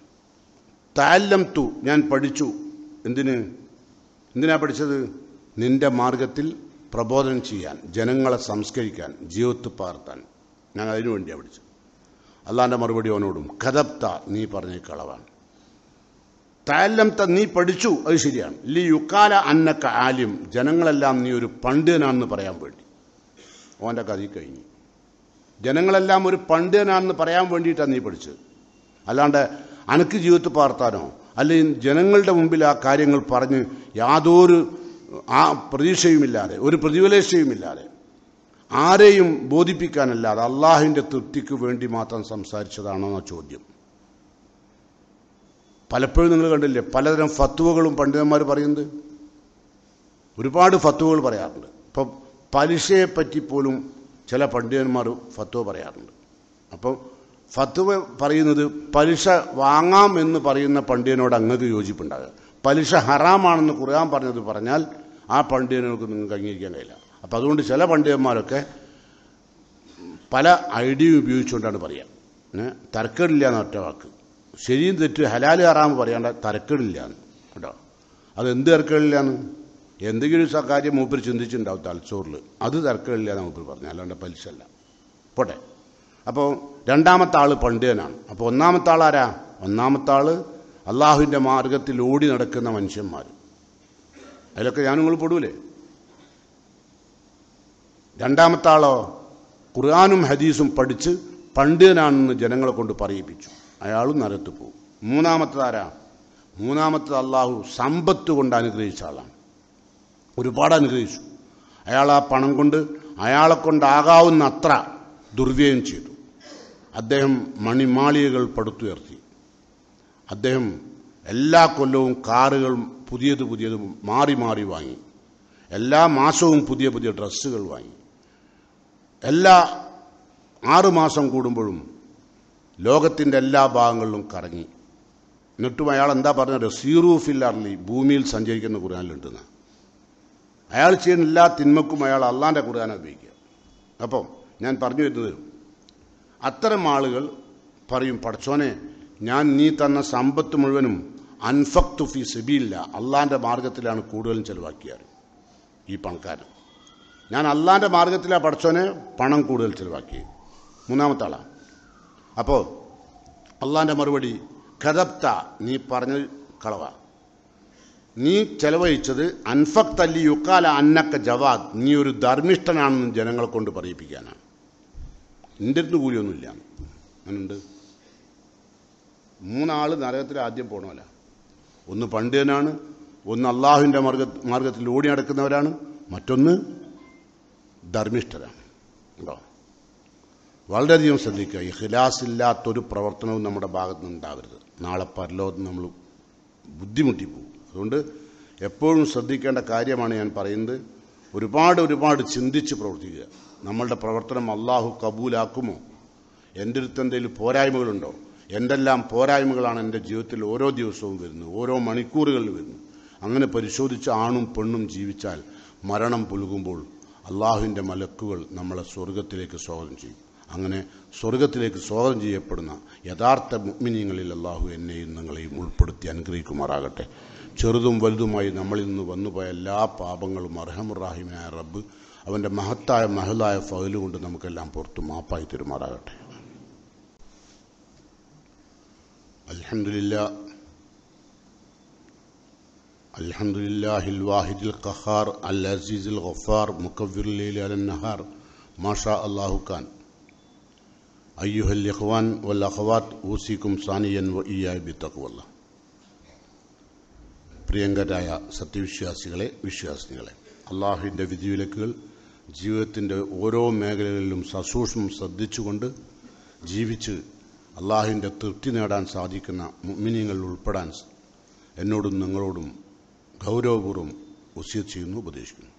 താല്ലം തു ഞാൻ പഠിച്ചു എന്തിന് എന്തിനാ പഠിച്ചത് നിന്റെ മാർഗത്തിൽ പ്രബോധനം ചെയ്യാൻ ജനങ്ങളെ സംസ്കരിക്കാൻ ജീവിതത്തിൽ പകർത്താൻ ഞാൻ അതിനു വേണ്ടിയാണ് പഠിച്ചത് അള്ളാന്റെ മറുപടി അവനോടും കഥപ്ത നീ പറഞ്ഞ കളവാണ് താല്ലംത നീ പഠിച്ചു അത് ശരിയാണ് ലി യുക്കാല അന്നക്ക ആലിം ജനങ്ങളെല്ലാം നീ ഒരു പണ്ഡിതനാണെന്ന് പറയാൻ വേണ്ടി ഓൻ്റെ കഥ കഴിഞ്ഞു ജനങ്ങളെല്ലാം ഒരു പണ്ഡിതനാണെന്ന് പറയാൻ വേണ്ടിയിട്ടാണ് നീ പഠിച്ചത് അല്ലാണ്ട് അനക്ക് ജീവിതത്തിൽ പാർത്താനോ അല്ലെങ്കിൽ ജനങ്ങളുടെ മുമ്പിൽ ആ കാര്യങ്ങൾ പറഞ്ഞ് യാതൊരു ആ പ്രതീക്ഷയുമില്ലാതെ ഒരു പ്രതിഫലേശയുമില്ലാതെ ആരെയും ബോധിപ്പിക്കാനല്ലാതെ അള്ളാഹുവിൻ്റെ തൃപ്തിക്ക് വേണ്ടി മാത്രം സംസാരിച്ചതാണോ എന്ന ചോദ്യം പലപ്പോഴും നിങ്ങൾ കണ്ടില്ലേ പലതരം ഫത്തുവകളും പണ്ഡിതന്മാർ പറയുന്നത് ഒരുപാട് ഫത്തുവകൾ പറയാറുണ്ട് ഇപ്പം പലിശയെ പറ്റി പോലും ചില പണ്ഡിതന്മാർ ഫത്തുവ പറയാറുണ്ട് അപ്പം ഫത്തുവ പറയുന്നത് പലിശ വാങ്ങാം എന്ന് പറയുന്ന പണ്ഡിതനോട് അങ്ങക്ക് യോജിപ്പുണ്ടാകുക പലിശ ഹറാമാണെന്ന് ഖുർആൻ പറഞ്ഞത് പറഞ്ഞാൽ ആ പണ്ഡിതനുകൾക്ക് നിങ്ങൾക്ക് അംഗീകരിക്കാൻ കഴിയില്ല അപ്പം അതുകൊണ്ട് ചില പണ്ഡിതന്മാരൊക്കെ പല ഐഡിയയും ഉപയോഗിച്ചുകൊണ്ടാണ് പറയുക ഏ, തരക്കേടില്ല എന്ന ഒറ്റ വാക്ക് ശരിയും തെറ്റ് ഹലാൽ ഹറാം പറയാണ്ട് തരക്കേടില്ല എന്ന് കേട്ടോ അത് എന്ത് തരക്കേടില്ലാന്ന് എന്തെങ്കിലും ഒരു കാര്യം മൂപ്പർ ചിന്തിച്ചിട്ടുണ്ടാവും തലച്ചോറിൽ അത് തരക്കേടില്ല എന്ന് മൂപ്പർ പറഞ്ഞു അല്ലാണ്ട് പലിശ അല്ല പോട്ടെ അപ്പോൾ രണ്ടാമത്തെ ആള് പണ്ഡിതനാണ് അപ്പോൾ ഒന്നാമത്തെ ആളാരാ ഒന്നാമത്തെ ആള് അള്ളാഹുവിൻ്റെ മാർഗത്തിൽ ഓടി നടക്കുന്ന മനുഷ്യന്മാർ അതിലൊക്കെ ഞാൻ നിങ്ങൾ പെടൂലേ രണ്ടാമത്തെ ആളോ ഖുർആാനും ഹദീസും പഠിച്ച് പണ്ഡിതനാണെന്ന് ജനങ്ങളെ കൊണ്ട് പറയിപ്പിച്ചു അയാളും നരത്ത് പോകും മൂന്നാമത്തത് ആരാ മൂന്നാമത്തത് അള്ളാഹു സമ്പത്ത് കൊണ്ട് അനുഗ്രഹിച്ച ആളാണ് ഒരുപാട് അനുഗ്രഹിച്ചു അയാൾ ആ പണം കൊണ്ട് അയാളെ കൊണ്ടാകാവുന്ന അത്ര ദുർവ്യയം ചെയ്തു അദ്ദേഹം മണിമാളികകൾ പടുത്തുയർത്തി അദ്ദേഹം എല്ലാ കൊല്ലവും കാറുകൾ പുതിയത് പുതിയത് മാറി മാറി വാങ്ങി എല്ലാ മാസവും പുതിയ പുതിയ ഡ്രസ്സുകൾ വാങ്ങി എല്ലാ ആറ് മാസം കൂടുമ്പോഴും ലോകത്തിൻ്റെ എല്ലാ ഭാഗങ്ങളിലും കറങ്ങി എന്നിട്ടും അയാൾ എന്താ പറഞ്ഞത് സീറൂ ഫില്ലർലി ഭൂമിയിൽ സഞ്ചരിക്കുന്ന ഖുർആാനിലുണ്ടെന്ന് അയാൾ ചെയ്യുന്ന എല്ലാ തിന്മക്കും അയാൾ അള്ളാൻ്റെ ഖുർആാനെ ഉപയോഗിക്കുക അപ്പം ഞാൻ പറഞ്ഞു വരുന്നത് അത്തരം ആളുകൾ പറയും പഠിച്ചോനെ ഞാൻ നീ തന്ന സമ്പത്ത് മുഴുവനും അൻഫക്തു ഫി സെബിയില്ല അള്ളാൻ്റെ മാർഗത്തിലാണ് കൂടുതലും ചെലവാക്കിയാറ് ഈ പണക്കാരൻ ഞാൻ അള്ളാൻ്റെ മാർഗത്തിലാണ് പഠിച്ചോനെ പണം കൂടുതൽ ചെലവാക്കി മൂന്നാമത്തെ ആളാണ് അപ്പോൾ അള്ളാൻ്റെ മറുപടി കഥപ്ത നീ പറഞ്ഞ കളവ നീ ചെലവഴിച്ചത് അൻഫക് അല്ലി യുക്കാല അന്നക്ക ജവാദ് നീ ഒരു ധർമ്മിഷ്ഠനാണെന്ന് ജനങ്ങളെ കൊണ്ട് പറയിപ്പിക്കാനാണ് എൻ്റെ അടുത്ത് കൂലിയൊന്നുമില്ല അങ്ങനുണ്ട് മൂന്നാൾ നരകത്തിൽ ആദ്യം പോകണമല്ല ഒന്ന് പണ്ഡിതനാണ് ഒന്ന് അള്ളാഹുവിൻ്റെ മാർഗ മാർഗത്തിൽ ഓടി നടക്കുന്നവരാണ് മറ്റൊന്ന് ധർമ്മിഷ്ഠരാണ് ഉണ്ടോ വളരെയധികം ശ്രദ്ധിക്കുക ഇഖ്ലാസ് ഇല്ലാത്തൊരു പ്രവർത്തനവും നമ്മുടെ ഭാഗത്ത് നിന്ന് ഉണ്ടാവരുത് നാളെ പരലോകത്ത് നമ്മൾ ബുദ്ധിമുട്ടി പോകും അതുകൊണ്ട് എപ്പോഴും ശ്രദ്ധിക്കേണ്ട കാര്യമാണ് ഞാൻ പറയുന്നത് ഒരുപാട് ഒരുപാട് ചിന്തിച്ച് പ്രവർത്തിക്കുക നമ്മളുടെ പ്രവർത്തനം അള്ളാഹു കബൂലാക്കുമോ എൻ്റെ അടുത്ത് എന്തെങ്കിലും പോരായ്മകളുണ്ടോ എന്തെല്ലാം പോരായ്മകളാണ് എൻ്റെ ജീവിതത്തിൽ ഓരോ ദിവസവും വരുന്നത് ഓരോ മണിക്കൂറുകളിൽ വരുന്നത് അങ്ങനെ പരിശോധിച്ച് ആണും പെണ്ണും ജീവിച്ചാൽ മരണം പുലുകുമ്പോൾ അള്ളാഹുവിൻ്റെ മലക്കുകൾ നമ്മളെ സ്വർഗത്തിലേക്ക് സ്വാഗതം ചെയ്യും അങ്ങനെ സ്വർഗത്തിലേക്ക് സ്വാഗതം ചെയ്യപ്പെടുന്ന യഥാർത്ഥ മുഗ്മിനിയങ്ങളിൽ അള്ളാഹു എന്നെയും നിങ്ങളെയും ഉൾപ്പെടുത്തി അനുഗ്രഹിക്കുമാറാകട്ടെ ചെറുതും വലുതുമായി നമ്മളിൽ നിന്ന് വന്നുപോയ എല്ലാ പാപങ്ങളും അർഹമുറാഹിമിനായ റബ്ബ് അവൻ്റെ മഹത്തായ മഹലായ ഫയലുകൊണ്ട് നമുക്കെല്ലാം പുറത്തു മാപ്പായി തെരുമാറാകട്ടെ അൽഹംദുലില്ല الحمد لله الواحد القهار العزيز الغفار مكبر الليل على النهار ما شاء الله كان أيها الإخوان والأخوات أوصيكم ثانيا وإياي بتقوى الله പ്രിയങ്കരായ സത്യവിശ്വാസികളെ വിശ്വാസികളെ അള്ളാഹുവിൻ്റെ വിധിവിലക്കുകൾ ജീവിതത്തിൻ്റെ ഓരോ മേഖലകളിലും സസൂക്ഷ്മം ശ്രദ്ധിച്ചുകൊണ്ട് ജീവിച്ച് അള്ളാഹുവിൻ്റെ തൃപ്തി നേടാൻ സാധിക്കുന്ന മുമിനിയങ്ങളിൽ ഉൾപ്പെടാൻ എന്നോടും നിങ്ങളോടും ഗൗരവപൂർവ്വം ഉസ്യത് ചെയ്യുന്നു ഉപദേശിക്കുന്നു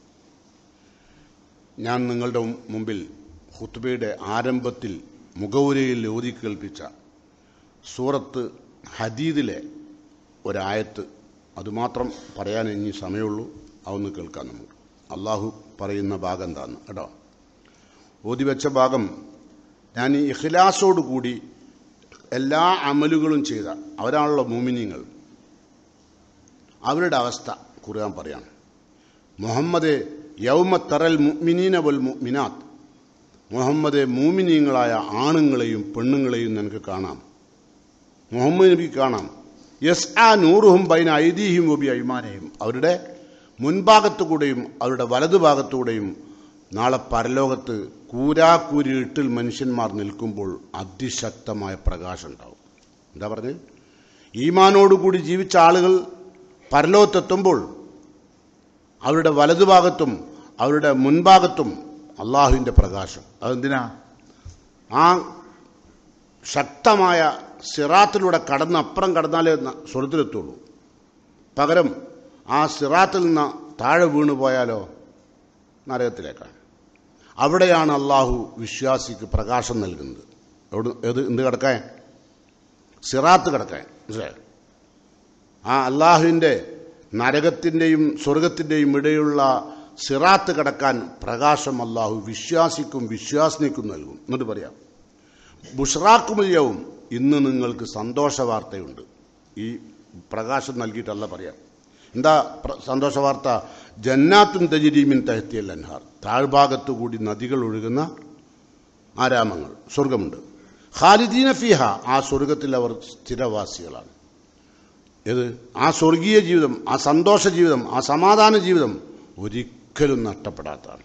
ഞാൻ നിങ്ങളുടെ മുമ്പിൽ ഹുത്തുബയുടെ ആരംഭത്തിൽ മുഖവുരയിൽ ഓതി കേൾപ്പിച്ച സൂറത്ത് ഹദീദിലെ ഒരായത്ത് അതുമാത്രം പറയാൻ ഇനി സമയമുള്ളൂ അതൊന്ന് കേൾക്കാം നമുക്ക് അള്ളാഹു പറയുന്ന ഭാഗം എന്താന്ന് കേട്ടോ ഓതി വെച്ച ഭാഗം ഞാൻ ഈ ഇഖ്ലാസോടുകൂടി എല്ലാ അമലുകളും ചെയ്ത അവരാണല്ലോ മൂമിനിങ്ങൾ അവരുടെ അവസ്ഥ ഖുർആൻ പറയാണ് മുഹമ്മദ് യൗമ തറൽ മുഅ്മിനീന വൽ മുഅ്മിനാത്ത് മുഹമ്മദ് മൂമിനീങ്ങളായ ആണുങ്ങളെയും പെണ്ണുങ്ങളെയും നിനക്ക് കാണാം മുഹമ്മദ് നബി കാണാം യസ് ആ നൂറുഹും ബൈന ഐദീഹിം ഒബി അയ്മാനയും അവരുടെ മുൻഭാഗത്തുകൂടെയും അവരുടെ വലതുഭാഗത്തുകൂടെയും നാളെ പരലോകത്ത് കൂരാക്കൂരി ഇട്ടിൽ മനുഷ്യന്മാർ നിൽക്കുമ്പോൾ അതിശക്തമായ പ്രകാശം ഉണ്ടാവും എന്താ പറഞ്ഞ് ഈമാനോടുകൂടി ജീവിച്ച ആളുകൾ പരലോകത്തെത്തുമ്പോൾ അവരുടെ വലതുഭാഗത്തും അവരുടെ മുൻഭാഗത്തും അള്ളാഹുവിൻ്റെ പ്രകാശം അതെന്തിനാ ആ ശക്തമായ സിറാത്തിലൂടെ കടന്ന് അപ്പുറം കടന്നാലേ ന- സ്വർഗത്തിലെത്തുള്ളൂ പകരം ആ സിറാത്തിൽ നിന്ന് താഴെ വീണു പോയാലോ നരകത്തിലേക്കാണ് അവിടെയാണ് അള്ളാഹു വിശ്വാസിക്ക് പ്രകാശം നൽകുന്നത് എവിടെ ഏത് എന്ത് കിടക്കാൻ സിറാത്ത് കിടക്കാൻ മനസ്സിലായോ ആ അള്ളാഹുവിൻ്റെ നരകത്തിൻ്റെയും സ്വർഗത്തിൻ്റെയും ഇടയിലുള്ള സിറാത്ത് കിടക്കാൻ പ്രകാശം അള്ളാഹു വിശ്വാസിക്കും വിശ്വാസിനിക്കും നൽകും എന്നിട്ട് പറയാം ബുഷ്റാക്കുമല്യവും ഇന്ന് നിങ്ങൾക്ക് സന്തോഷ വാർത്തയുണ്ട് ഈ പ്രകാശം നൽകിയിട്ടല്ല പറയാം എന്താ പ്ര- സന്തോഷ വാർത്ത ജന്നാത്തും തജിരീമിൻ തഹത്തിയൽ അൻഹാർ താഴ്ഭാഗത്തു കൂടി നദികൾ ഒഴുകുന്ന ആരാമങ്ങൾ സ്വർഗമുണ്ട് ഖാലിദീന ഫിഹ ആ സ്വർഗത്തിൽ അവർ സ്ഥിരവാസികളാണ് ഏത് ആ സ്വർഗീയ ജീവിതം ആ സന്തോഷ ജീവിതം ആ സമാധാന ജീവിതം ഒരിക്കലും നഷ്ടപ്പെടാത്തതാണ്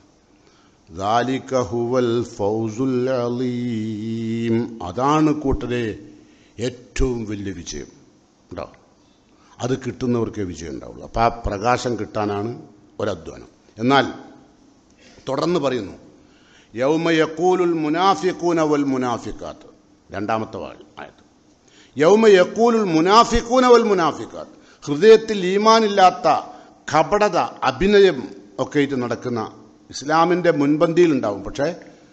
ذَلِكَ هُوَ الْفَوْزُ الْعَظِيمُ അതാണ് കൂട്ടരെ ഏറ്റവും വലിയ വിജയം ഉണ്ടോ അത് കിട്ടുന്നവർക്കേ വിജയം ഉണ്ടാവുള്ളൂ അപ്പോൾ ആ പ്രകാശം കിട്ടാനാണ് ഒരധ്വാനം എന്നാൽ തുടർന്ന് പറയുന്നു യൗമ യക്കൂലുൽ മുനാഫിക്കൂന വൽ മുനാഫിക്കാത്ത് രണ്ടാമത്തെ വാഴ് ആയത് യൗമ യക്കൂലുൽ മുനാഫിക്കൂന വൽ മുനാഫിക്കാത്ത് ഹൃദയത്തിൽ ഈമാനില്ലാത്ത കപടത അഭിനയം ഒക്കെ ആയിട്ട് നടക്കുന്ന ഇസ്ലാമിൻ്റെ മുൻപന്തിയിലുണ്ടാവും പക്ഷേ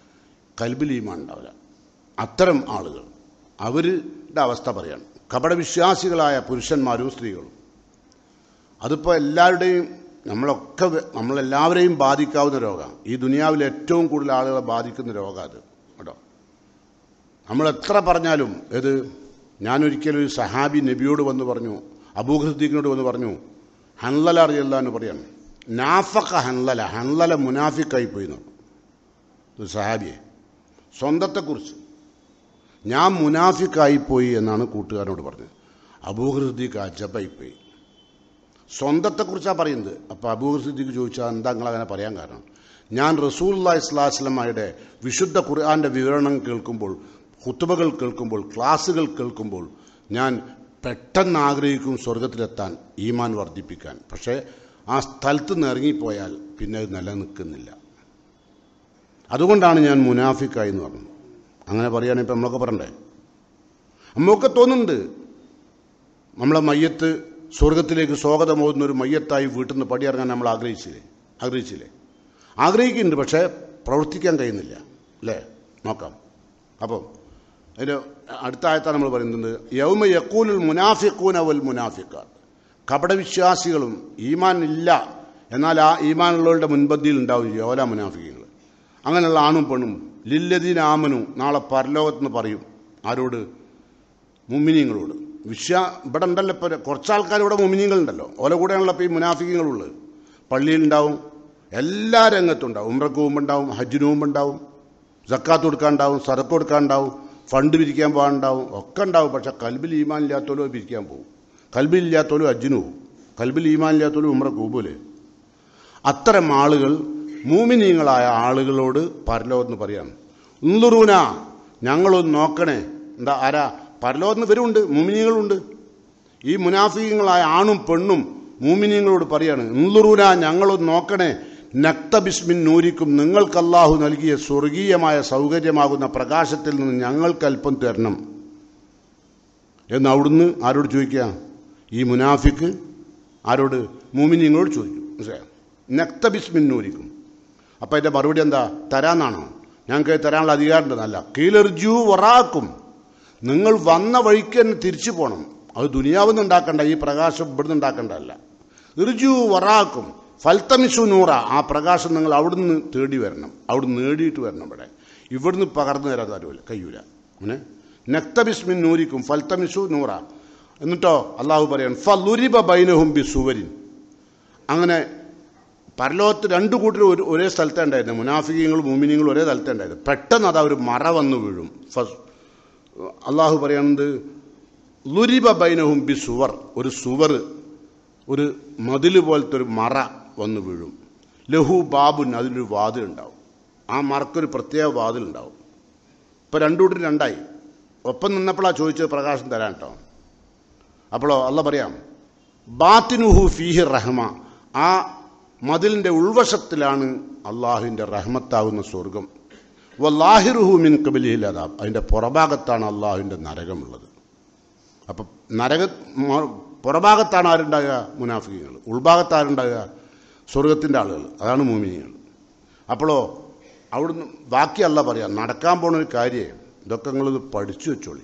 കൽബിൽ ഈമാൻ ഉണ്ടാവില്ല അത്തരം ആളുകൾ അവരുടെ അവസ്ഥ പറയാണ് കപടവിശ്വാസികളായ പുരുഷന്മാരും സ്ത്രീകളും അതിപ്പോൾ എല്ലാവരുടെയും നമ്മളൊക്കെ വ- നമ്മളെല്ലാവരെയും ബാധിക്കാവുന്ന രോഗമാണ് ഈ ദുനിയാവിൽ ഏറ്റവും കൂടുതൽ ആളുകളെ ബാധിക്കുന്ന രോഗം അത് കേട്ടോ നമ്മൾ എത്ര പറഞ്ഞാലും ഏത് ഞാനൊരിക്കലും ഒരു സഹാബി നബിയോട് വന്ന് പറഞ്ഞു അബൂഖദ്ദീഖിനോട് വന്ന് പറഞ്ഞു ഹൻലല അറിയല്ല എന്ന് പറയാണ് നാഫക്ക ഹൻലല ഹൻലല മുനാഫിക്കായി പോയി എന്ന് പറഞ്ഞു. ഒരു സഹാബിയെ സ്വന്തത്തെക്കുറിച്ച് ഞാൻ മുനാഫിക്കായി പോയി എന്നാണ് കൂട്ടുകാരനോട് പറഞ്ഞത് അബൂഹൃദ്ദീഖ് അജബായി പോയി സ്വന്തത്തെക്കുറിച്ചാണ് പറയുന്നത് അപ്പോൾ അബൂഹൃദ്ദീഖ് ചോദിച്ചാൽ എന്താ നിങ്ങൾ അങ്ങനെ പറയാൻ കാരണം ഞാൻ റസൂല്ലാ ഇസ്ലാസ്ലമയുടെ വിശുദ്ധ ഖുർആാൻ്റെ വിവരണം കേൾക്കുമ്പോൾ ഹുത്തുബകൾ കേൾക്കുമ്പോൾ ക്ലാസ്സുകൾ കേൾക്കുമ്പോൾ ഞാൻ പെട്ടെന്ന് ആഗ്രഹിക്കും സ്വർഗത്തിലെത്താൻ ഈമാൻ വർദ്ധിപ്പിക്കാൻ പക്ഷേ ആ സ്ഥലത്ത് നിന്ന് ഇറങ്ങിപ്പോയാൽ പിന്നെ അത് നിലനിൽക്കുന്നില്ല അതുകൊണ്ടാണ് ഞാൻ മുനാഫിക്കായി എന്ന് പറഞ്ഞത് അങ്ങനെ പറയുകയാണെങ്കിൽ ഇപ്പം നമ്മളൊക്കെ പറയണ്ടേ നമ്മൾക്ക് തോന്നുന്നുണ്ട് നമ്മളെ മയ്യത്ത് സ്വർഗത്തിലേക്ക് സ്വാഗതമോതുന്ന ഒരു മയ്യത്തായി വീട്ടിൽ നിന്ന് പടിയിറങ്ങാൻ നമ്മൾ ആഗ്രഹിച്ചില്ലേ ആഗ്രഹിച്ചില്ലേ ആഗ്രഹിക്കുന്നുണ്ട് പക്ഷേ പ്രവർത്തിക്കാൻ കഴിയുന്നില്ല അല്ലേ നോക്കാം അപ്പം അതിന് അടുത്ത ആയത്താണ് നമ്മൾ പറയുന്നത് യൗമ യക്കൂലുൽ മുനാഫിക്കൂന വൽ മുനാഫിക്കാർ കപടവിശ്വാസികളും ഈമാൻ ഇല്ല എന്നാൽ ആ ഈമാനുള്ളവരുടെ മുൻപന്തിയിൽ ഉണ്ടാവും യോല മുനാഫിക്കങ്ങൾ അങ്ങനെയുള്ള ആണും പെണ്ണും ലില്ലദീൻ ആമനു നാളെ പരലോകത്ത് പറയും ആരോട് മുമിനിങ്ങളോട് വിശ്വ ഇവിടെ ഉണ്ടല്ലോ ഇപ്പോൾ കുറച്ച് ആൾക്കാർ ഇവിടെ മുമിനിങ്ങളുണ്ടല്ലോ ഓല കൂടെയാണല്ലോ ഇപ്പോൾ ഈ മുനാഫിക്കങ്ങളുള്ളത് പള്ളിയിലുണ്ടാവും എല്ലാ രംഗത്തും ഉണ്ടാവും ഉമ്രക്ക് പോകുമ്പോണ്ടാവും ഹജ്ജിന് പോകുമ്പോണ്ടാവും ജക്കാത്ത് കൊടുക്കാനുണ്ടാവും സരക്ക് കൊടുക്കാനുണ്ടാവും ഫണ്ട് പിരിക്കാൻ പോകാനുണ്ടാവും ഒക്കെ ഉണ്ടാവും പക്ഷെ കൽബിൽ ഈമാൻ ഇല്ലാത്തോലും അത് പിരിക്കാൻ പോകും കൽബിൽ ഇല്ലാത്തോലും ഹജ്ജിന് പോകും കൽബിൽ ഈമാൻ ഇല്ലാത്തോലും ഉമ്രക്ക് പോകൂലേ അത്തരം ആളുകൾ മൂമിനീങ്ങളായ ആളുകളോട് പരലോകെന്ന് പറയാണ് ഉന്തുറൂന ഞങ്ങളൊന്ന് നോക്കണേ എന്താ ആരാ പരലോകത്തിന് വരുമുണ്ട് മൂമിനീങ്ങളുണ്ട് ഈ മുനാഫികങ്ങളായ ആണും പെണ്ണും മൂമിനീങ്ങളോട് പറയാണ് ഉന്തുറൂന ഞങ്ങളൊന്ന് നോക്കണേ നക്തബിസ്മിൻ നൂരിക്കും നിങ്ങൾക്ക് അല്ലാഹു നൽകിയ സ്വർഗീയമായ സൗകര്യമാകുന്ന പ്രകാശത്തിൽ നിന്ന് ഞങ്ങൾക്ക് അല്പം തരണം എന്ന് അവിടുന്ന് ആരോട് ചോദിക്കുക ഈ മുനാഫിക്ക് ആരോട് മൂമിനിങ്ങളോട് ചോദിക്കും മനസ്സിലായോ നക്തബിസ്മിൻ നൂരിക്കും അപ്പം അതിൻ്റെ മറുപടി എന്താ തരാന്നാണോ ഞങ്ങൾക്ക് തരാനുള്ള അധികാരമുണ്ടെന്നല്ല കീലർജു വറാക്കും നിങ്ങൾ വന്ന വഴിക്ക് തന്നെ തിരിച്ചു പോകണം അത് ദുനിയാവിന്ന് ഉണ്ടാക്കണ്ട ഈ പ്രകാശം ഇവിടുന്ന് ഉണ്ടാക്കേണ്ടതല്ല ഇർജു വറാക്കും ഫൽത്തമിസു നൂറ ആ പ്രകാശം നിങ്ങൾ അവിടുന്ന് തേടി വരണം അവിടുന്ന് നേടിയിട്ട് വരണം ഇവിടെ ഇവിടുന്ന് പകർന്നു തരാൻ തരൂല കഴിയൂല അങ്ങനെ നക്തബിസ്മിൻ നൂരിക്കും ഫൽത്തമിസു നൂറ എന്നിട്ടോ അള്ളാഹു പറയാൻ ഫലുരിബ ബൈനഹും ബി സുവരിൻ അങ്ങനെ പരലോകത്ത് രണ്ടു കൂട്ടരും ഒരു ഒരേ സ്ഥലത്തേ ഉണ്ടായിരുന്നു മുനാഫികങ്ങളും മൂമിനിങ്ങളും ഒരേ സ്ഥലത്തേ ഉണ്ടായിരുന്നു പെട്ടെന്ന് അതാ ഒരു മറ വന്നു വീഴും ഫസ് അള്ളാഹു പറയുന്നത് ലുരിബ ബൈനഹും ബി സുവർ ഒരു സുവർ ഒരു മതിൽ പോലത്തെ ഒരു മറ വന്നു വീഴും ലഹു ബാബുൻ അതിലൊരു വാതിലുണ്ടാവും ആ മറക്കൊരു പ്രത്യേക വാതിലുണ്ടാവും ഇപ്പം രണ്ടു കൂട്ടരും രണ്ടായി ഒപ്പം നിന്നപ്പോഴാണ് ചോദിച്ചത് പ്രകാശം തരാൻ കേട്ടോ അപ്പോഴോ അല്ല പറയാം ബാത്തിനുഹു ഫീഹി റഹ്മ ആ മതിലിൻ്റെ ഉൾവശത്തിലാണ് അള്ളാഹുവിൻ്റെ റഹ്മത്താവുന്ന സ്വർഗം വല്ലാഹിറുഹു മിൻ കബലിഹിൽ അതാബ് അതിൻ്റെ പുറഭാഗത്താണ് അള്ളാഹുവിൻ്റെ നരകമുള്ളത് അപ്പം നരക മ- പുറഭാഗത്താണ് ആരുണ്ടാകുക മുനാഫികൾ ഉൾഭാഗത്ത് ആരുണ്ടാകുക സ്വർഗത്തിൻ്റെ ആളുകൾ അതാണ് മൂമിനികൾ അപ്പോഴോ അവിടുന്ന് ബാക്കിയല്ല പറയാം നടക്കാൻ പോണ ഒരു കാര്യം ഇതൊക്കെ നിങ്ങളിത് പഠിച്ചു വെച്ചോളി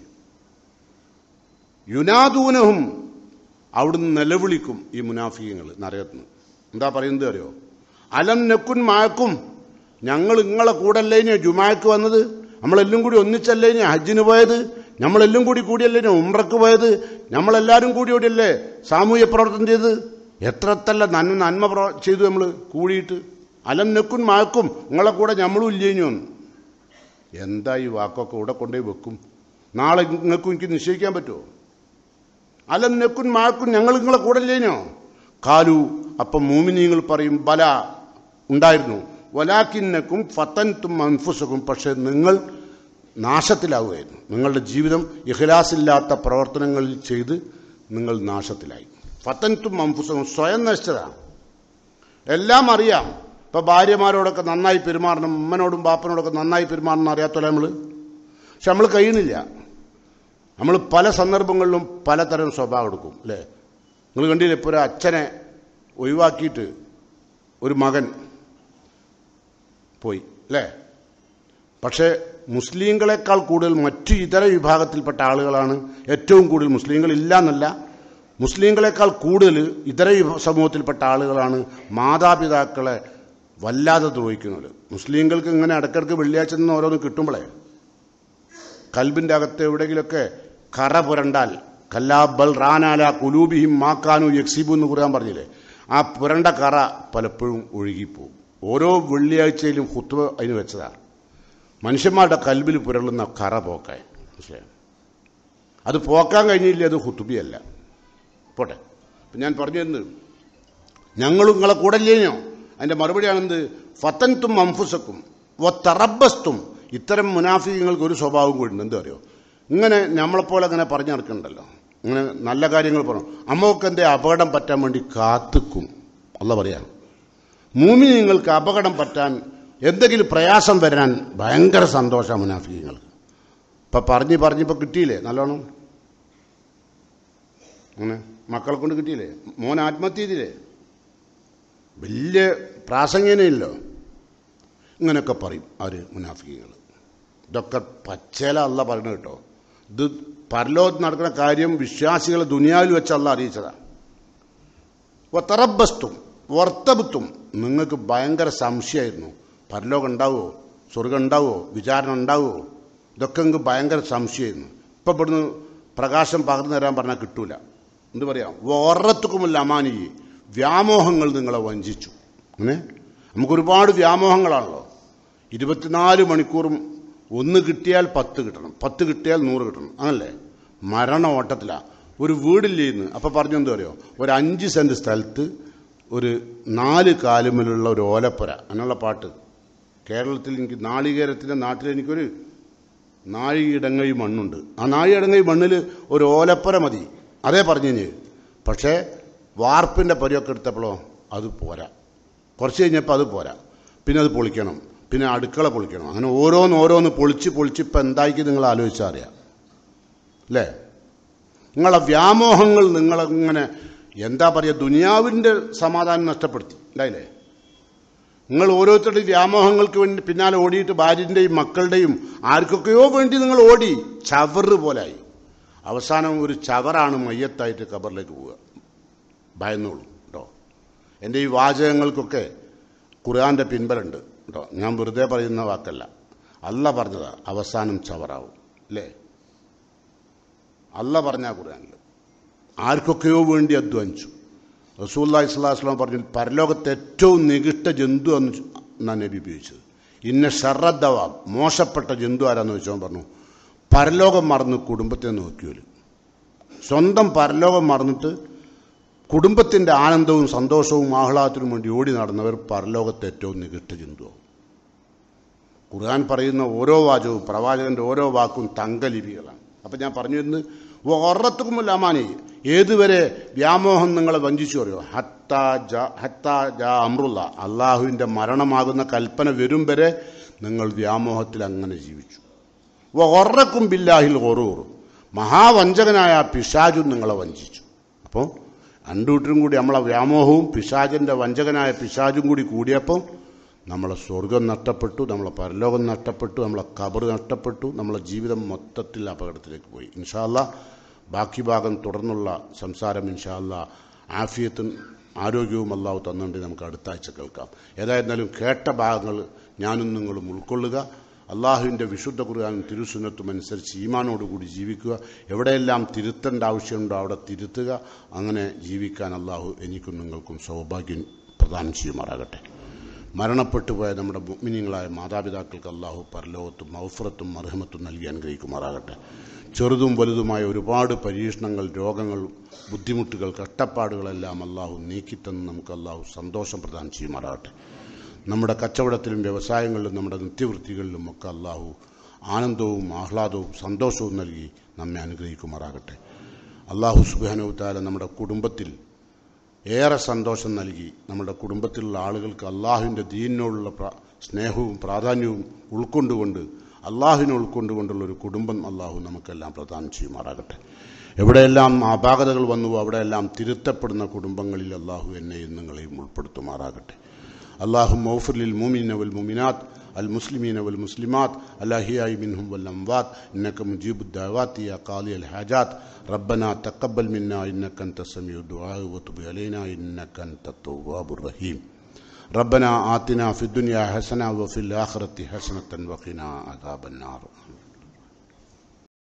യുനാദൂനഹും അവിടുന്ന് നിലവിളിക്കും ഈ മുനാഫികങ്ങൾ നരകത്തിന് എന്താ പറയുന്നത് അറിയോ അലം നെക്കുൻ മാക്കും ഞങ്ങൾ നിങ്ങളെ കൂടല്ലേനോ ജുമാക്ക് വന്നത് നമ്മളെല്ലാം കൂടി ഒന്നിച്ചല്ലേനോ ഹജ്ജിന് പോയത് നമ്മളെല്ലാം കൂടി കൂടിയല്ലേനോ ഉംറക്ക് പോയത് നമ്മളെല്ലാവരും കൂടി ഓടിയല്ലേ സാമൂഹ്യ പ്രവർത്തനം ചെയ്ത് എത്രത്തല്ല നന്മ നന്മ പ്രവ- ചെയ്തു നമ്മൾ കൂടിയിട്ട് അലം നെക്കുൻ മാക്കും നിങ്ങളെ കൂടെ നമ്മളും ഇല്ലേനോ എന്താ ഈ വാക്കൊക്കെ ഇവിടെ കൊണ്ടുപോയി വെക്കും നാളെ നിങ്ങൾക്കും എനിക്ക് നിശ്ചയിക്കാൻ പറ്റുമോ അലം നെക്കുൻ മാക്കും ഞങ്ങൾ നിങ്ങളെ കൂടല്ലേനോ കാലു അപ്പം മൂമിനീങ്ങൾ പറയും ബല ഉണ്ടായിരുന്നു വലാക്കിന്നക്കും ഫത്തൻത്തും അൻഫുസക്കും പക്ഷെ നിങ്ങൾ നാശത്തിലാവുകയായിരുന്നു നിങ്ങളുടെ ജീവിതം ഇഖലാസില്ലാത്ത പ്രവർത്തനങ്ങളിൽ ചെയ്ത് നിങ്ങൾ നാശത്തിലായി ഫത്തൻത്തും അൻഫുസക്കും സ്വയം നശിച്ചതാണ് എല്ലാം അറിയാം ഇപ്പൊ ഭാര്യമാരോടൊക്കെ നന്നായി പെരുമാറണം ഉമ്മനോടും ബാപ്പനോടൊക്കെ നന്നായി പെരുമാറണം അറിയാത്തോലെ നമ്മൾ പക്ഷെ നമ്മൾ കഴിയുന്നില്ല നമ്മൾ പല സന്ദർഭങ്ങളിലും പലതരം സ്വഭാവം എടുക്കും അല്ലേ നിങ്ങൾ കണ്ടില്ലേ ഇപ്പോൾ ഒരു അച്ഛനെ ഒഴിവാക്കിയിട്ട് ഒരു മകൻ പോയി അല്ലേ പക്ഷേ മുസ്ലിങ്ങളെക്കാൾ കൂടുതൽ മറ്റു ഇതര വിഭാഗത്തിൽപ്പെട്ട ആളുകളാണ് ഏറ്റവും കൂടുതൽ മുസ്ലിങ്ങൾ ഇല്ല എന്നല്ല മുസ്ലിങ്ങളെക്കാൾ കൂടുതൽ ഇതര വിഭ- സമൂഹത്തിൽപ്പെട്ട ആളുകളാണ് മാതാപിതാക്കളെ വല്ലാതെ ദ്രോഹിക്കുന്നത് മുസ്ലിങ്ങൾക്ക് ഇങ്ങനെ ഇടയ്ക്കിടയ്ക്ക് വെള്ളിയാഴ്ച നിന്ന് ഓരോന്ന് കിട്ടുമ്പോഴേ കൽബിന്റെ അകത്ത് എവിടെയെങ്കിലുമൊക്കെ കറ പുരണ്ടാൽ കല്ലാബൽ റാനാല കുലൂബിഹിം മാക്കാനു യക്സിബു എന്ന് കുറാൻ പറഞ്ഞില്ലേ ആ പുരണ്ട കറ പലപ്പോഴും ഒഴുകിപ്പോവും ഓരോ വെള്ളിയാഴ്ചയിലും ഹുത്തുവ അതിന് വെച്ചതാണ് മനുഷ്യന്മാരുടെ കൽബിൽ പുരളുന്ന കറ പോക്കാൻ മനസ്സിലായോ അത് പോക്കാൻ കഴിഞ്ഞില്ല അത് ഹുത്തുബിയല്ല പോട്ടെ അപ്പം ഞാൻ പറഞ്ഞു തരുന്നത് ഞങ്ങളും നിങ്ങളെ കൂടല്ലേനോ അതിന്റെ മറുപടിയാണെന്ത് ഫത്തൻത്തും അംഫുസക്കും വ തറബസ്തും ഇത്തരം മുനാഫികങ്ങൾക്ക് ഒരു സ്വഭാവം കൂടി ഉണ്ട് എന്താ അറിയോ ഇങ്ങനെ നമ്മളെപ്പോലെ അങ്ങനെ പറഞ്ഞു നടക്കണ്ടല്ലോ ഇങ്ങനെ നല്ല കാര്യങ്ങൾ പറഞ്ഞു അമ്മക്ക് എന്തേ അപകടം പറ്റാൻ വേണ്ടി കാത്തുക്കും അല്ല പറയാം മൂമിനിങ്ങൾക്ക് അപകടം പറ്റാൻ എന്തെങ്കിലും പ്രയാസം വരാൻ ഭയങ്കര സന്തോഷമാണ് മുനാഫികങ്ങൾക്ക് ഇപ്പം പറഞ്ഞ് പറഞ്ഞിപ്പോൾ കിട്ടിയില്ലേ നല്ലോണം അങ്ങനെ മക്കളെ കൊണ്ട് കിട്ടിയില്ലേ മോൻ ആത്മഹത്യ ചെയ്തില്ലേ വലിയ പ്രാസംഗികനയില്ലോ ഇങ്ങനെയൊക്കെ പറയും ആര് മുനാഫികൾ ഇതൊക്കെ പച്ചേല അല്ല പറഞ്ഞു കേട്ടോ ഇത് പരലോകത്ത് നടക്കുന്ന കാര്യം വിശ്വാസികളെ ദുനിയാവിൽ വെച്ച് അല്ല അറിയിച്ചതാണ് തറബസ്തും വർത്തബുത്തും നിങ്ങൾക്ക് ഭയങ്കര സംശയമായിരുന്നു പരലോകം ഉണ്ടാവുമോ സ്വർഗം ഉണ്ടാവുമോ വിചാരണ ഉണ്ടാവുമോ ഇതൊക്കെ നിങ്ങൾക്ക് ഭയങ്കര സംശയമായിരുന്നു ഇപ്പം ഇവിടുന്ന് പ്രകാശം പകർന്നു തരാൻ പറഞ്ഞാൽ കിട്ടൂല എന്ത് പറയാം ഓറത്തുക്കുമല്ല അമാനി വ്യാമോഹങ്ങൾ നിങ്ങളെ വഞ്ചിച്ചു അങ്ങനെ നമുക്ക് ഒരുപാട് വ്യാമോഹങ്ങളാണല്ലോ ഇരുപത്തിനാല് മണിക്കൂറും ഒന്ന് കിട്ടിയാൽ പത്ത് കിട്ടണം പത്ത് കിട്ടിയാൽ നൂറ് കിട്ടണം അങ്ങനല്ലേ മരണ ഓട്ടത്തിലാണ് ഒരു വീടില്ലേ ഇന്ന് അപ്പം പറഞ്ഞു എന്താ പറയുക ഒരു അഞ്ച് സെൻറ്റ് സ്ഥലത്ത് ഒരു നാല് കാലുമലുള്ള ഒരു ഓലപ്പുര അങ്ങനെയുള്ള പാട്ട് കേരളത്തിൽ എനിക്ക് നാളികേരത്തിൻ്റെ നാട്ടിൽ എനിക്കൊരു നാഴിയിടങ്ങഴി മണ്ണുണ്ട് ആ നാഴിയിടങ്ങഴി മണ്ണിൽ ഒരു ഓലപ്പുര മതി അതേ പറഞ്ഞു ഞാൻ പക്ഷേ വാർപ്പിൻ്റെ പരിയൊക്കെ എടുത്തപ്പോഴോ അത് പോരാ കുറച്ച് കഴിഞ്ഞപ്പോൾ അത് പോരാ പിന്നെ അത് പൊളിക്കണം പിന്നെ അടുക്കള പൊളിക്കണം അങ്ങനെ ഓരോന്ന് ഓരോന്ന് പൊളിച്ച് പൊളിച്ച് ഇപ്പം എന്തായിക്ക് നിങ്ങൾ ആലോചിച്ചാൽ അറിയാം അല്ലേ നിങ്ങളെ വ്യാമോഹങ്ങൾ നിങ്ങളങ്ങനെ എന്താ പറയുക ദുനിയാവിൻ്റെ സമാധാനം നഷ്ടപ്പെടുത്തി ഉണ്ടായില്ലേ നിങ്ങൾ ഓരോരുത്തരുടെയും വ്യാമോഹങ്ങൾക്ക് വേണ്ടി പിന്നാലെ ഓടിയിട്ട് ഭാര്യൻ്റെയും മക്കളുടെയും ആർക്കൊക്കെയോ വേണ്ടി നിങ്ങൾ ഓടി ചവറ് പോലായി അവസാനം ഒരു ചവറാണ് മയ്യത്തായിട്ട് കബറിലേക്ക് പോവുക ഭയന്നോളൂ കേട്ടോ എൻ്റെ ഈ വാചകങ്ങൾക്കൊക്കെ ഖുർആന്റെ പിൻബലുണ്ട് കേട്ടോ ഞാൻ വെറുതെ പറയുന്ന വാക്കല്ല അല്ല പറഞ്ഞതാ അവസാനം ചവറാവും അല്ലേ അല്ല പറഞ്ഞ ഖുർആനിൽ ആർക്കൊക്കെയോ വേണ്ടി അധ്വാനിച്ചു റസൂല്ലാ ഇസ്ലാസ്ലാം പറഞ്ഞു പരലോകത്തെ ഏറ്റവും നികിഷ്ട ജന്തു എന്ന് എന്നാണ് നബി ഉപയോഗിച്ചത് ഇന്ന ഷറദ്ദവ മോശപ്പെട്ട ജന്തു ആരാന്ന് ചോദിച്ചവൻ പറഞ്ഞു പരലോകം മറന്ന് കുടുംബത്തെ നോക്കിയോല് സ്വന്തം പരലോകം മറന്നിട്ട് കുടുംബത്തിന്റെ ആനന്ദവും സന്തോഷവും ആഹ്ലാദത്തിനും വേണ്ടി ഓടി നടന്നവർ പരലോകത്തെ ഏറ്റവും നികിഷ്ട ജന്തുവാകും ഖുർആൻ പറയുന്ന ഓരോ വാചകവും പ്രവാചകന്റെ ഓരോ വാക്കും തങ്കലിപികളാണ് അപ്പം ഞാൻ പറഞ്ഞു വരുന്നത് ഒറത്തുക്കുമ്പോൾ അമാനി ഏതുവരെ വ്യാമോഹം നിങ്ങളെ വഞ്ചിച്ചു പറയോ ഹത്താ ജാ ഹത്താ ജാ അമ്രുള്ള അള്ളാഹുവിൻ്റെ മരണമാകുന്ന കൽപ്പന വരും വരെ നിങ്ങൾ വ്യാമോഹത്തിൽ അങ്ങനെ ജീവിച്ചു ഒറക്കും ബില്ലാഹിൽ ഒറൂർ മഹാവഞ്ചകനായ പിശാജും നിങ്ങളെ വഞ്ചിച്ചു അപ്പോൾ രണ്ടുകൂട്ടരും കൂടി നമ്മളെ വ്യാമോഹവും പിശാചിൻ്റെ വഞ്ചകനായ പിശാചും കൂടി കൂടിയപ്പോൾ നമ്മളെ സ്വർഗം നഷ്ടപ്പെട്ടു നമ്മളെ പരലോകം നഷ്ടപ്പെട്ടു നമ്മളെ കബർ നഷ്ടപ്പെട്ടു നമ്മളെ ജീവിതം മൊത്തത്തിൽ അപകടത്തിലേക്ക് പോയി ഇൻഷാല്ല ബാക്കി ഭാഗം തുടർന്നുള്ള സംസാരം ഇൻഷാല്ല ആഫിയത്തും ആരോഗ്യവും അല്ലാഹു തന്നുകൊണ്ട് നമുക്ക് അടുത്ത ആഴ്ച കേൾക്കാം ഏതായിരുന്നാലും കേട്ട ഭാഗങ്ങൾ ഞാനും നിങ്ങളും ഉൾക്കൊള്ളുക അള്ളാഹുവിൻ്റെ വിശുദ്ധ കുറുകാനും തിരുസുന്നത്തും അനുസരിച്ച് ഈമാനോടുകൂടി ജീവിക്കുക എവിടെയെല്ലാം തിരുത്തേണ്ട ആവശ്യമുണ്ടോ അവിടെ തിരുത്തുക അങ്ങനെ ജീവിക്കാൻ അള്ളാഹു എനിക്കും നിങ്ങൾക്കും സൗഭാഗ്യം പ്രദാനം ചെയ്യുമാറാകട്ടെ മരണപ്പെട്ടു പോയ നമ്മുടെ മുഗ്മിനിങ്ങളായ മാതാപിതാക്കൾക്ക് അള്ളാഹു പരലോകത്തും മൗഫറത്തും മർഹമത്തും നൽകി അനുഗ്രഹിക്കുമാറാകട്ടെ ചെറുതും വലുതുമായ ഒരുപാട് പരീക്ഷണങ്ങൾ രോഗങ്ങൾ ബുദ്ധിമുട്ടുകൾ കഷ്ടപ്പാടുകളെല്ലാം അള്ളാഹു നീക്കിത്തന്ന് നമുക്ക് അള്ളാഹു സന്തോഷം പ്രദാനം ചെയ്യുമാറാകട്ടെ നമ്മുടെ കച്ചവടത്തിലും വ്യവസായങ്ങളിലും നമ്മുടെ നിത്യവൃത്തികളിലും ഒക്കെ അള്ളാഹു ആനന്ദവും ആഹ്ലാദവും സന്തോഷവും നൽകി നമ്മെ അനുഗ്രഹിക്കുമാറാകട്ടെ അള്ളാഹു സുബാനുത്താല നമ്മുടെ കുടുംബത്തിൽ ഏറെ സന്തോഷം നൽകി നമ്മുടെ കുടുംബത്തിലുള്ള ആളുകൾക്ക് അള്ളാഹുവിൻ്റെ ദീനിനോടുള്ള പ്ര സ്നേഹവും പ്രാധാന്യവും ഉൾക്കൊണ്ടുകൊണ്ട് അള്ളാഹുവിനെ ഉൾക്കൊണ്ടുകൊണ്ടുള്ള ഒരു കുടുംബം അള്ളാഹു നമുക്കെല്ലാം പ്രദാനം ചെയ്യുമാറാകട്ടെ എവിടെയെല്ലാം അപാകതകൾ വന്നുവോ അവിടെയെല്ലാം തിരുത്തപ്പെടുന്ന കുടുംബങ്ങളിൽ അള്ളാഹു എന്നെയും നിങ്ങളെയും ഉൾപ്പെടുത്തുമാറാകട്ടെ اللهم اغفر للمؤمنين والمؤمنات المسلمين والمسلمات الأحياء منهم والأموات إنك مجيب الدعوات يا قاضي الحاجات ربنا تقبل منا إنك أنت السميع الدعاء وتب علينا إنك أنت التواب الرحيم ربنا آتنا في الدنيا حسنة وفي الآخرة حسنة وقنا عذاب النار